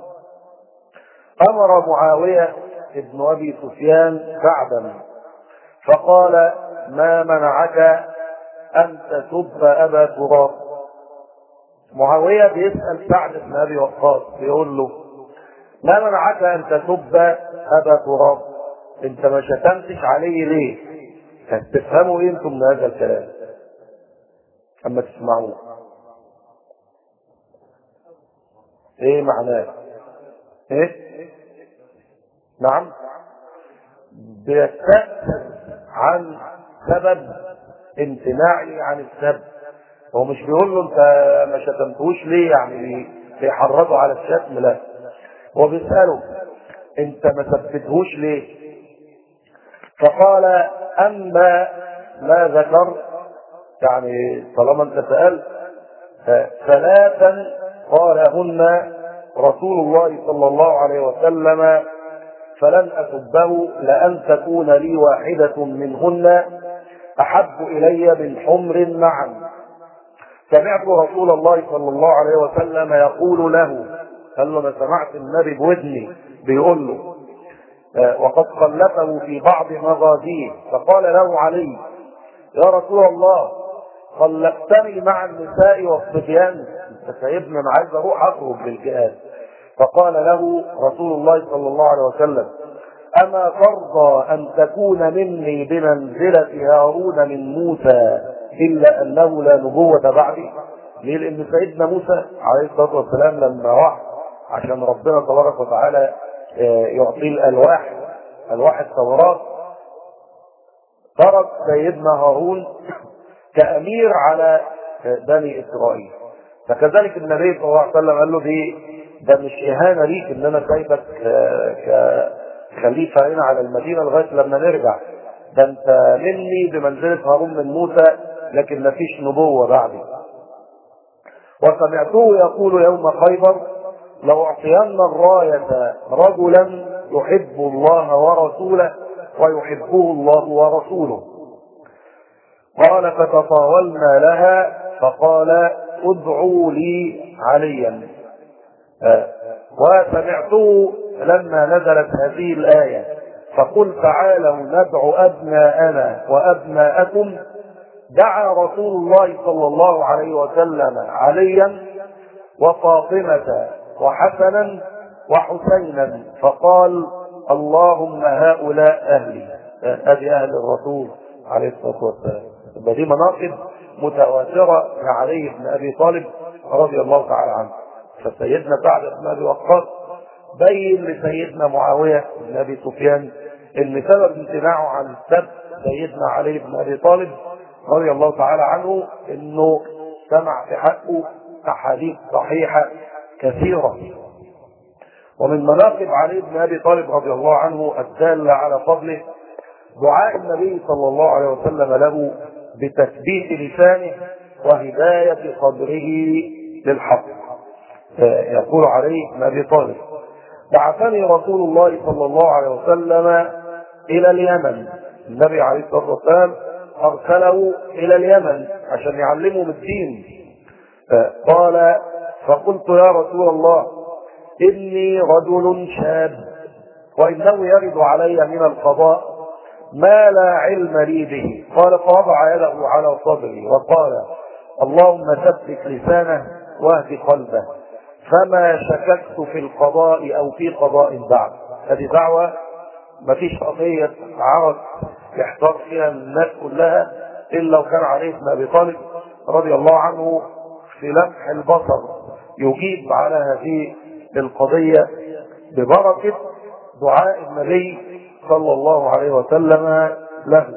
S1: امر معاوية بن ابي سفيان سعدا فقال ما منعك ان تسب ابا تراب معاوية بيسأل سعد بن ابي وقاص بيقول له ما منعك ان تسب ابا تراب انت ما شتمتش عليه ليه تفهموا ايه انتم من هذا الكلام اما تسمعوه ايه معناه ايه نعم بيستأثر عن سبب امتناعي عن السب هو مش بيقول له انت ما شتمتوش ليه يعني بيحرضه على الشتم لا هو بيسأله انت ما ثبتهوش ليه فقال اما ما ذكر يعني طالما انت سألت ثلاثا قالهن رسول الله صلى الله عليه وسلم فلن أسبه لأن تكون لي واحدة منهن أحب إلي من حمر معا سمعت رسول الله صلى الله عليه وسلم يقول له قال له انا سمعت النبي بودني بيقول له وقد خلفه في بعض مغازيه فقال له علي يا رسول الله خلفتني مع النساء والصبيان انت سايبني انا عايز اروح اخرج بالجهاد فقال له رسول الله صلى الله عليه وسلم اما ترضى ان تكون مني بمنزله هارون من موسى الا انه لا نبوه بعدي ليه لان سيدنا موسى عليه الصلاه والسلام لما راح عشان ربنا تبارك وتعالى يعطيه الالواح الواح التوراه ترك سيدنا هارون كامير على بني اسرائيل فكذلك النبي صلى الله عليه وسلم قال له دي ده مش اهانه ليك ان انا سايبك كخليفه هنا على المدينه لغايه لما نرجع ده انت مني بمنزله هارون من موسى لكن ما فيش نبوه بعدي وسمعته يقول يوم خيبر لو اعطين الرايه رجلا يحب الله ورسوله ويحبه الله ورسوله قال فتطاولنا لها فقال ادعوا لي عليا وسمعته لما نزلت هذه الآية فقل تعالوا ندعو أبناءنا وأبناءكم دعا رسول الله صلى الله عليه وسلم عليا وفاطمة وحسنا وحسينا فقال اللهم هؤلاء أهلي هذه أهل الرسول عليه الصلاة والسلام يبقى دي مناقب متواترة لعلي بن أبي طالب رضي الله تعالى عنه فسيدنا سعد بن ابي وقاص بين لسيدنا معاويه بن ابي سفيان ان سبب امتناعه عن السب سيدنا علي بن ابي طالب رضي الله تعالى عنه انه سمع في حقه احاديث صحيحه كثيره ومن مناقب علي بن ابي طالب رضي الله عنه الداله على فضله دعاء النبي صلى الله عليه وسلم له بتثبيت لسانه وهدايه صدره للحق يقول عليه بن ابي طالب بعثني رسول الله صلى الله عليه وسلم الى اليمن النبي عليه الصلاه والسلام ارسله الى اليمن عشان يعلمهم الدين قال فقلت يا رسول الله اني رجل شاب وانه يرد علي من القضاء ما لا علم لي به قال فوضع يده على صدري وقال اللهم ثبت لسانه واهد قلبه فما شككت في القضاء او في قضاء بعد هذه دعوه ما فيش قضيه عرض يحتار فيها الناس كلها الا لو كان عليه بن ابي طالب رضي الله عنه في لمح البصر يجيب على هذه القضيه ببركه دعاء النبي صلى الله عليه وسلم له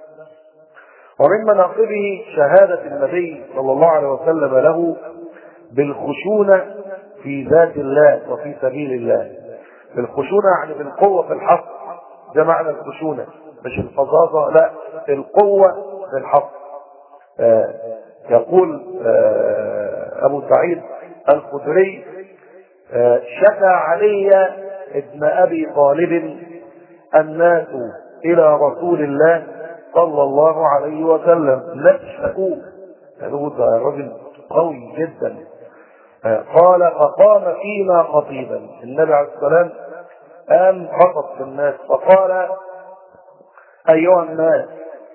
S1: ومن مناقبه شهاده النبي صلى الله عليه وسلم له بالخشونه في ذات الله وفي سبيل الله بالخشونة يعني بالقوة في الحق ده معنى الخشونة مش الفظاظة لا القوة في الحق آه يقول آه أبو سعيد الخدري آه شكى علي ابن أبي طالب الناس إلى رسول الله صلى الله عليه وسلم نشأوا يقول ده رجل قوي جدا قال فقام فينا خطيبا النبي عليه السلام قام خطب في الناس فقال أيها الناس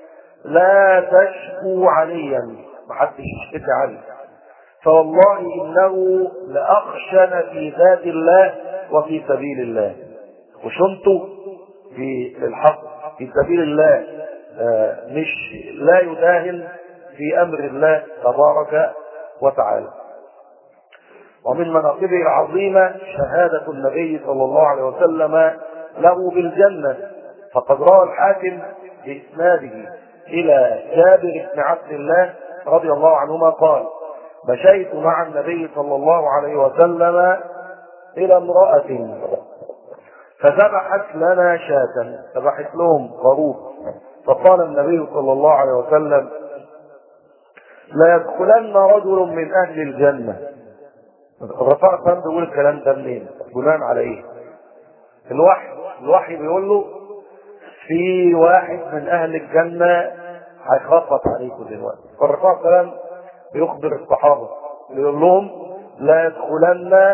S1: لا تشكوا عليا محدش يشتكي علي فوالله إنه لأخشن في ذات الله وفي سبيل الله وشنته في الحق في سبيل الله مش لا يداهن في أمر الله تبارك وتعالى ومن مناقبه العظيمة شهادة النبي صلى الله عليه وسلم له بالجنة فقد روى الحاكم بإسناده إلى جابر بن عبد الله رضي الله عنهما قال مشيت مع النبي صلى الله عليه وسلم إلى امرأة فذبحت لنا شاة ذبحت لهم خروف فقال النبي صلى الله عليه وسلم لا يدخلن رجل من أهل الجنة الرفاع كان بيقول الكلام ده منين؟ بناء على ايه؟ الوحي الوحي بيقول له في واحد من اهل الجنه هيخبط عليكم دلوقتي فالرفاع كلام بيخبر الصحابه بيقول لهم لا يدخلن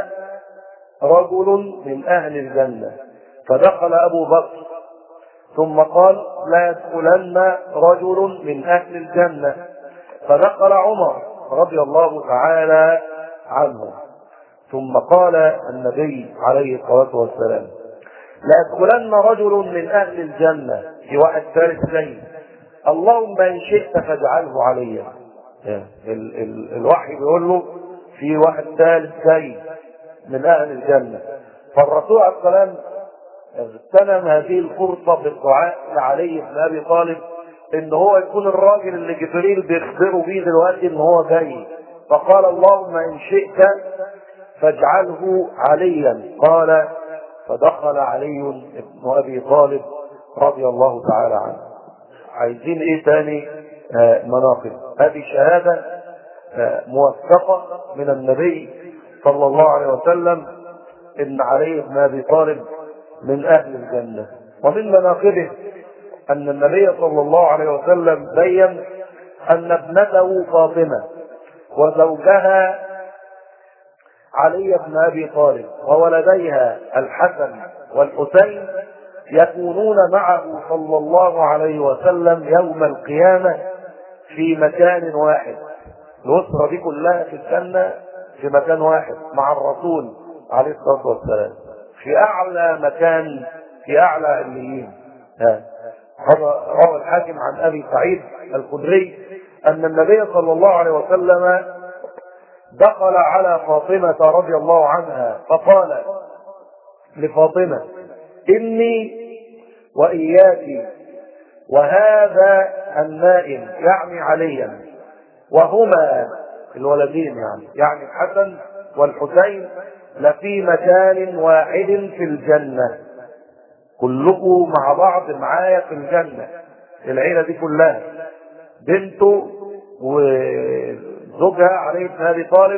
S1: رجل من اهل الجنه فدخل ابو بكر ثم قال لا يدخلن رجل من اهل الجنه فدخل عمر رضي الله تعالى عنه ثم قال النبي عليه الصلاة والسلام لأدخلن رجل من أهل الجنة في واحد ثالث زي اللهم إن شئت فاجعله علي ال ال الوحي بيقول له في واحد ثالث زي من أهل الجنة فالرسول عليه السلام اغتنم هذه الفرصة بالدعاء لعلي بن أبي طالب إن هو يكون الراجل اللي جبريل بيخبره بيه دلوقتي إن هو جاي فقال اللهم إن شئت فاجعله عليا قال فدخل علي بن ابي طالب رضي الله تعالى عنه عايزين ايه تاني آه مناقب هذه شهادة آه موثقة من النبي صلى الله عليه وسلم ان علي بن ابي طالب من اهل الجنة ومن مناقبه ان النبي صلى الله عليه وسلم بين ان ابنته فاطمة وزوجها علي بن ابي طالب وولديها الحسن والحسين يكونون معه صلى الله عليه وسلم يوم القيامه في مكان واحد الاسره دي كلها في الجنه في مكان واحد مع الرسول عليه الصلاه والسلام في اعلى مكان في اعلى عليين هذا روى الحاكم عن ابي سعيد الخدري ان النبي صلى الله عليه وسلم دخل على فاطمة رضي الله عنها فقال لفاطمة إني وإياك وهذا النائم يعني عليا وهما الولدين يعني يعني الحسن والحسين لفي مكان واحد في الجنة كلكم مع بعض معايا في الجنة العيلة دي كلها بنته وزوجها علي بن ابي طالب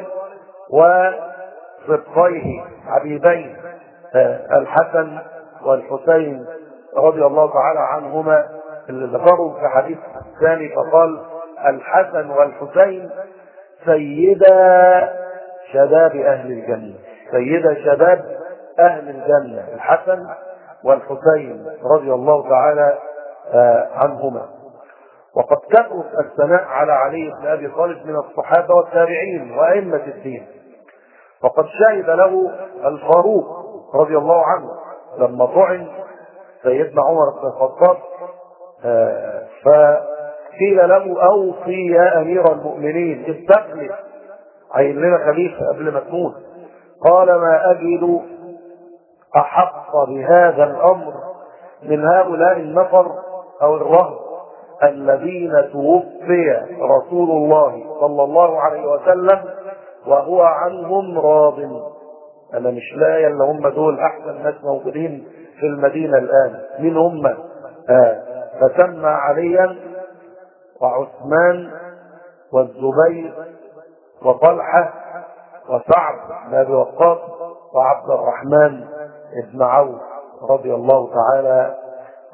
S1: وصدقيه عبيدين الحسن والحسين رضي الله تعالى عنهما اللي ذكروا في حديث ثاني فقال الحسن والحسين سيدا شباب اهل الجنه سيدا شباب اهل الجنه الحسن والحسين رضي الله تعالى عنهما وقد كثر الثناء على علي بن ابي طالب من الصحابه والتابعين وائمه الدين وقد شهد له الفاروق رضي الله عنه لما طعن سيدنا عمر بن الخطاب فقيل له اوصي يا امير المؤمنين استخلف عين لنا خليفه قبل ما تموت قال ما اجد احق بهذا الامر من هؤلاء النفر او الرهب الذين توفي رسول الله صلى الله عليه وسلم وهو عنهم راض انا مش لاقي اللي هم دول احسن ناس موجودين في المدينه الان مين هم آه. فسمى عليا وعثمان والزبير وطلحه وسعد بن ابي وقاص وعبد الرحمن بن عوف رضي الله تعالى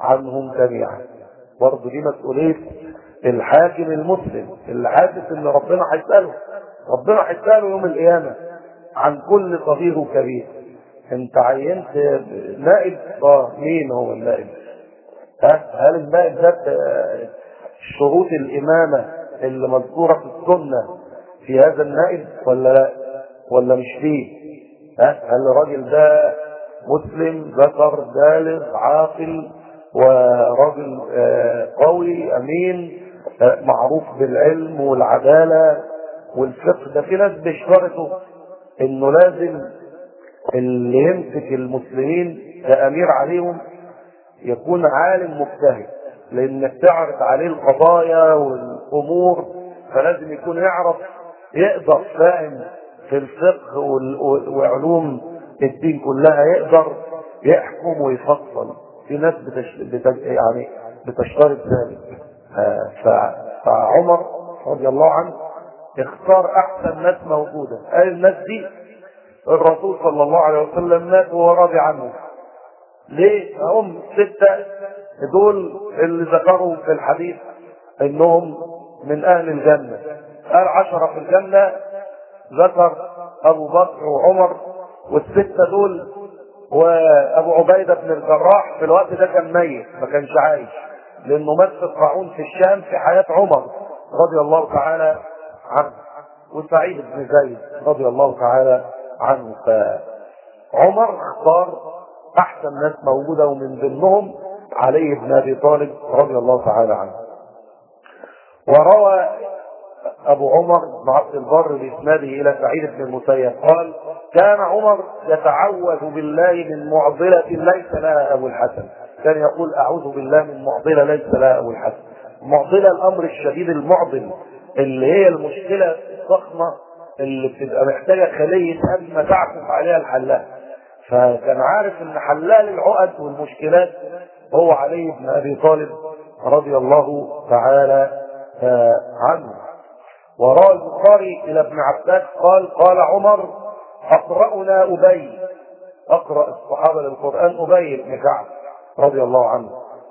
S1: عنهم جميعا برضه دي مسؤوليه الحاكم المسلم اللي حاسس ان ربنا هيساله ربنا هيساله يوم القيامه عن كل صغير وكبير انت عينت نائب اه مين هو النائب ها هل النائب ده آه، شروط الامامه اللي مذكوره في السنه في هذا النائب ولا لا ولا مش فيه ها هل الراجل ده مسلم ذكر بالغ عاقل وراجل آه، قوي امين آه، معروف بالعلم والعداله والفقه ده في ناس بيشترطوا انه لازم اللي يمسك المسلمين كامير عليهم يكون عالم مجتهد لانك تعرض عليه القضايا والامور فلازم يكون يعرف يقدر فاهم في الفقه وال- وعلوم الدين كلها يقدر يحكم ويفصل في ناس بتش... بت... يعني بتشترط ذلك آه، ف... فعمر رضي الله عنه اختار احسن ناس موجوده قال الناس دي الرسول صلى الله عليه وسلم مات وهو راضي عنه ليه؟ هم ستة دول اللي ذكروا في الحديث انهم من اهل الجنة قال عشرة في الجنة ذكر ابو بكر وعمر والستة دول وابو عبيدة بن الجراح في الوقت ده كان ميت ما كانش عايش لانه مات في الطاعون في الشام في حياة عمر رضي الله تعالى عنه وسعيد بن زيد رضي الله تعالى عنه فعمر اختار احسن ناس موجودة ومن ضمنهم علي بن ابي طالب رضي الله تعالى عنه وروى ابو عمر بن عبد البر باسناده الى سعيد بن المسيب قال كان عمر يتعوذ بالله من معضلة ليس لها ابو الحسن كان يقول اعوذ بالله من معضلة ليس لها ابو الحسن معضلة الامر الشديد المعضل اللي هي المشكلة الضخمة اللي بتبقى محتاجة خلية أزمة تعكف عليها الحلاق فكان عارف ان حلال العقد والمشكلات هو علي بن ابي طالب رضي الله تعالى آه، عنه وراى البخاري الى ابن عباس قال قال عمر اقرأنا ابي اقرأ الصحابة للقرآن ابي بن كعب رضي الله عنه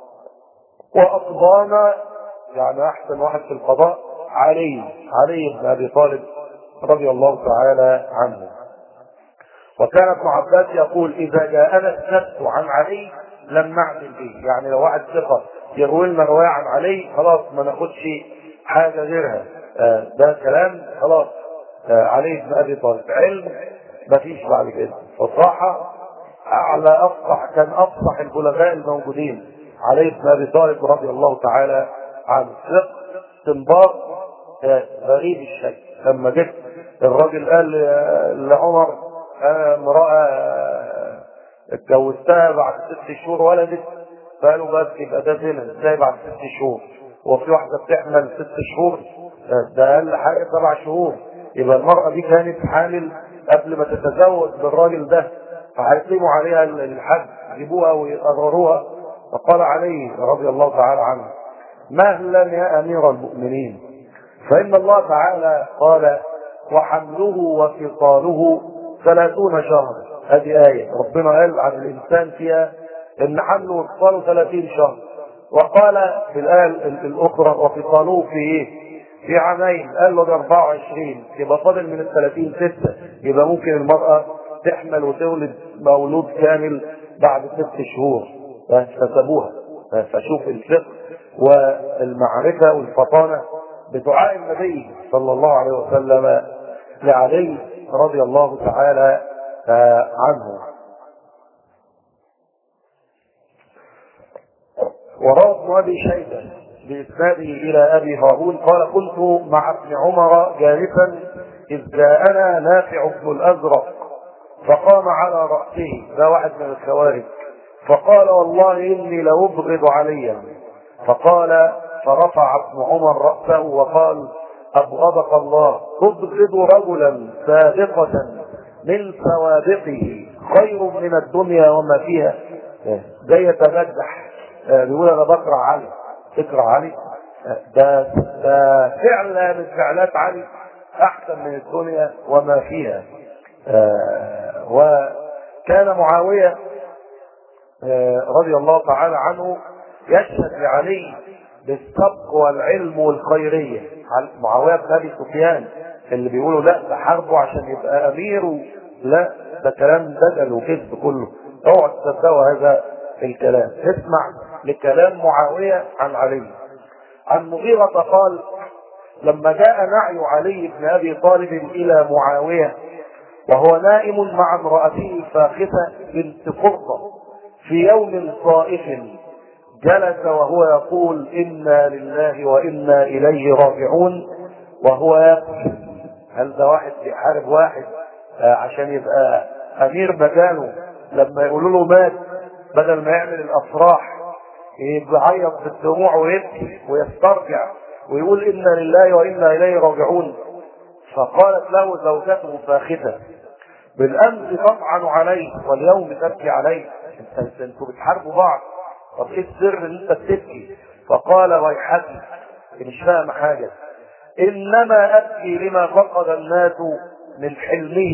S1: واقضانا يعني احسن واحد في القضاء علي علي بن ابي طالب رضي الله تعالى عنه وكان ابن عباس يقول اذا جاءنا السبت عن علي لم نعدل به يعني لو واحد ثقه يروي لنا روايه عن علي خلاص ما ناخدش حاجه غيرها آه ده كلام خلاص آه علي بن ابي طالب علم ما فيش بعد كده فصاحه اعلى افصح كان افصح البلغاء الموجودين علي بن ابي طالب رضي الله تعالى عنه فقه استنباط آه غريب الشيء لما جت الراجل قال لعمر انا امراه اتجوزتها بعد ست شهور ولدت فقالوا بس يبقى ده زنا ازاي بعد ست شهور هو في واحده بتحمل ست شهور ده اقل حاجه سبع شهور يبقى المراه دي كانت حامل قبل ما تتزوج بالراجل ده فهيقيموا عليها الحد يجيبوها ويقرروها فقال علي رضي الله تعالى عنه مهلا يا امير المؤمنين فان الله تعالى قال وحمله وفصاله ثلاثون شهرا هذه آية ربنا قال عن الإنسان فيها إن حمله وفصاله ثلاثين شهر وقال في الآية الأخرى وفصاله في إيه؟ في عامين قال له ده 24 يبقى فاضل من ال 30 ستة يبقى ممكن المرأة تحمل وتولد مولود كامل بعد ست شهور فسابوها فشوف الفقه والمعرفة والفطانة بدعاء النبي صلى الله عليه وسلم لعلي رضي الله تعالى عنه وروى ابن ابي شيبه باسناده الى ابي هارون قال كنت مع ابن عمر جالسا اذ جاءنا نافع بن الازرق فقام على راسه ده واحد من الخوارج فقال والله اني لابغض عليا فقال فرفع ابن عمر راسه وقال أبغضك الله تبغض رجلا سابقة من سوابقه خير من الدنيا وما فيها ده يتمدح بيقول أنا بكره علي تكره علي ده ده فعل من فعلات علي أحسن من الدنيا وما فيها وكان معاوية رضي الله تعالى عنه يشهد لعلي بالسبق والعلم والخيرية معاوية بن أبي سفيان اللي بيقولوا لا ده حاربه عشان يبقى أمير و... لا ده كلام دجل وكذب كله اوعى تصدقوا هذا الكلام اسمع لكلام معاوية عن علي عن مغيرة قال لما جاء نعي علي بن أبي طالب إلى معاوية وهو نائم مع امرأته فاخته بنت قرطة في يوم صائف جلس وهو يقول إنا لله وإنا إليه راجعون وهو يبكي هل ده واحد بيحارب واحد آه عشان يبقى أمير مكانه لما يقولوا له مات بدل ما يعمل الأفراح يعيط بالدموع ويبكي ويسترجع ويقول إنا لله وإنا إليه راجعون فقالت له زوجته فاخته بالامس تطعن عليه واليوم تبكي عليه انت انتوا بتحاربوا بعض طب ايه السر ان انت بتبكي فقال ويحكي مش فاهم حاجه انما ابكي لما فقد الناس من حلمه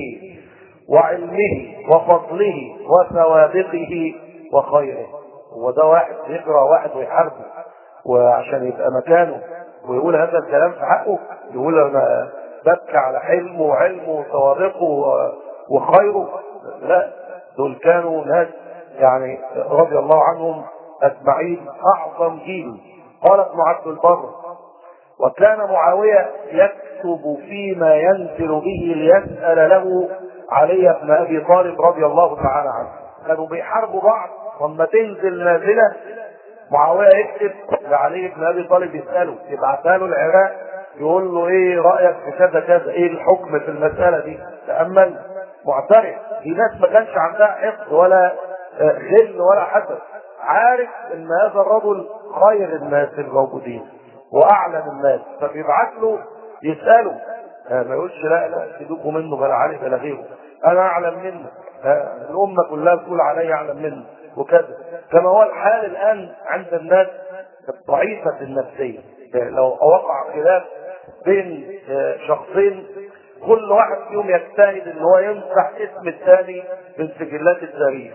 S1: وعلمه وفضله وسوابقه وخيره هو ده واحد يقرا واحد ويحاربه وعشان يبقى مكانه ويقول هذا الكلام في حقه يقول انا ببكي على حلمه وعلمه وسوابقه وخيره لا دول كانوا ناس يعني رضي الله عنهم اجمعين اعظم جيل قال ابن عبد البر وكان معاويه يكتب فيما ينزل به ليسال له علي بن ابي طالب رضي الله تعالى عنه كانوا بيحاربوا بعض لما تنزل نازله معاويه يكتب لعلي بن ابي طالب يساله يبعثها له العراق يقول له ايه رايك في كذا كذا ايه الحكم في المساله دي تامل معترف في ناس ما كانش عندها حقد ولا غل ولا حسد عارف ان هذا الرجل خير الناس الموجودين واعلم الناس فبيبعت له يساله ما يقولش لا لا سيبوكوا منه بلا علي بلا غيره انا اعلم منه الامه كلها بتقول علي اعلم منه وكذا كما هو الحال الان عند الناس الضعيفه النفسيه لو وقع خلاف بين شخصين كل واحد فيهم يجتهد ان هو يمسح اسم الثاني من سجلات التاريخ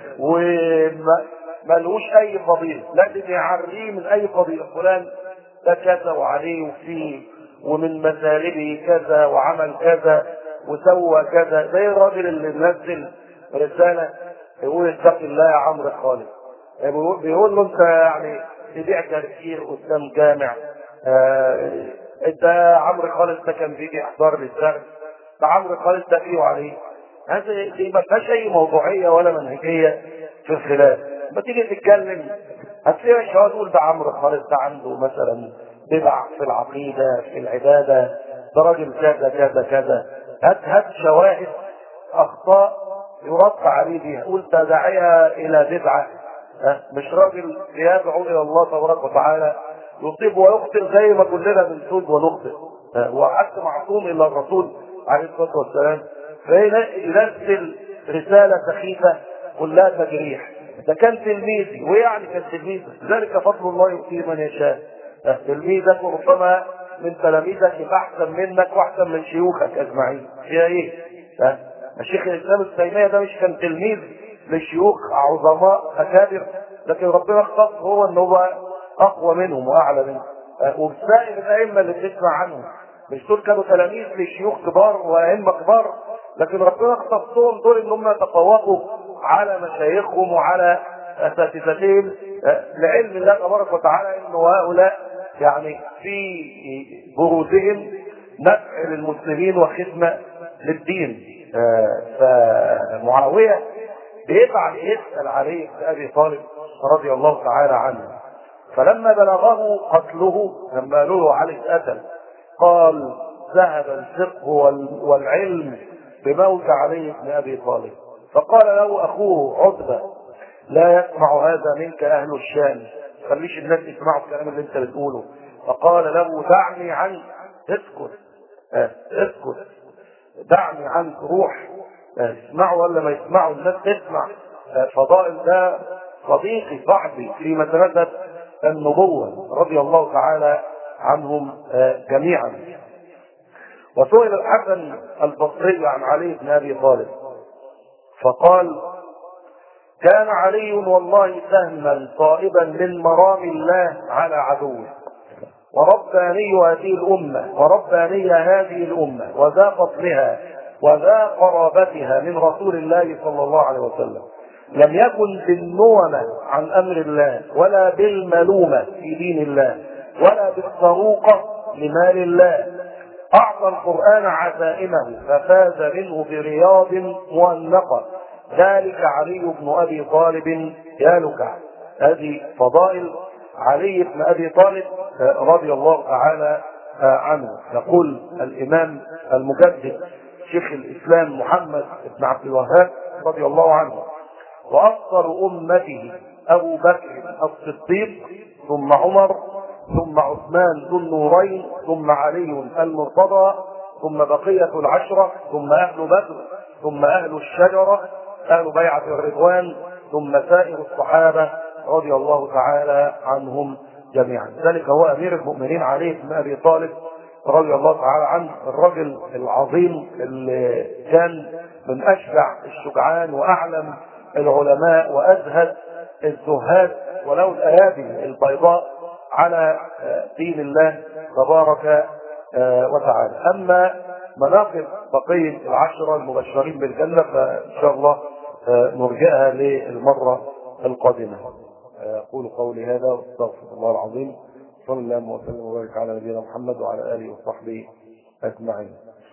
S1: وما لهوش اي فضيله لازم يعريه من اي فضيله فلان ده كذا وعليه وفيه ومن مسالبه كذا وعمل كذا وسوى كذا زي الراجل اللي منزل رساله يقول اتق الله يا عمرو خالد بيقول له انت يعني تبيع كركير قدام جامع آه انت عمرو خالد ده كان بيجي يحضر لي الدرس ده عمرو خالد ده فيه عليه هذا دي ما فيهاش اي موضوعيه ولا منهجيه في الخلاف ما تيجي تتكلم هتلاقي مش تقول ده عمرو خالد ده عنده مثلا بدع في العقيده في العباده ده راجل كذا كذا كذا هات هات شواهد اخطاء يرد عليه بيها قول ده داعيه الى بدعه مش راجل يدعو الى الله تبارك وتعالى يصيب ويخطئ زي ما كلنا بنسود ونخطئ وحتى معصوم الا الرسول عليه الصلاه والسلام فينزل رساله سخيفه كلها تجريح ده كان تلميذي ويعني كان تلميذي ذلك فضل الله يؤتيه من يشاء تلميذك ربما من تلاميذك يبقى احسن منك واحسن من شيوخك اجمعين فيها ايه؟ الشيخ الاسلام ابن تيميه ده مش كان تلميذ لشيوخ عظماء اكابر لكن ربنا اختص هو ان هو اقوى منهم واعلى منهم وسائر الائمه اللي بتسمع عنهم مش دول كانوا تلاميذ لشيوخ كبار وائمه كبار لكن ربنا اختصهم دول ان هم يتفوقوا على مشايخهم وعلى اساتذتهم لعلم الله تبارك وتعالى ان هؤلاء يعني في بروزهم نفع للمسلمين وخدمه للدين فمعاويه بيبعث يسال علي بن ابي طالب رضي الله تعالى عنه فلما بلغه قتله لما قالوا له علي اتقتل قال ذهب الفقه والعلم بموت علي بن ابي طالب فقال له اخوه عتبه لا يسمع هذا منك اهل الشام خليش الناس يسمعوا الكلام اللي انت بتقوله فقال له دعني عنك اسكت اه اسكت دعني عنك روح اه اسمعوا ولا ما يسمعوا الناس تسمع اه فضائل ده صديقي صاحبي في مدرسة النبوة رضي الله تعالى عنهم جميعا وسئل الحسن البصري عن علي بن ابي طالب فقال كان علي والله سهما صائبا من مرام الله على عدوه ورباني هذه الأمة ورباني هذه الأمة وذا فضلها وذا قرابتها من رسول الله صلى الله عليه وسلم لم يكن بالنومة عن أمر الله ولا بالملومة في دين الله ولا بالصروقة لمال الله أعطى القرآن عزائمه ففاز منه برياض مؤنقة ذلك علي بن أبي طالب يا لكع هذه فضائل علي بن أبي طالب رضي الله تعالى عنه يقول الإمام المجدد شيخ الإسلام محمد بن عبد الوهاب رضي الله عنه وأفضل أمته أبو بكر الصديق ثم عمر ثم عثمان ذو النورين ثم علي المرتضى ثم بقية العشرة ثم أهل بدر ثم أهل الشجرة أهل بيعة الرضوان ثم سائر الصحابة رضي الله تعالى عنهم جميعا ذلك هو أمير المؤمنين علي بن أبي طالب رضي الله تعالى عنه الرجل العظيم اللي كان من أشجع الشجعان وأعلم العلماء وأزهد الزهاد ولو الأيادي البيضاء على دين الله تبارك وتعالى أما مناقب بقية العشرة المبشرين بالجنة فإن شاء الله نرجئها للمرة القادمة أقول قولي هذا واستغفر الله العظيم صلى الله وسلم وبارك على نبينا محمد وعلى آله وصحبه أجمعين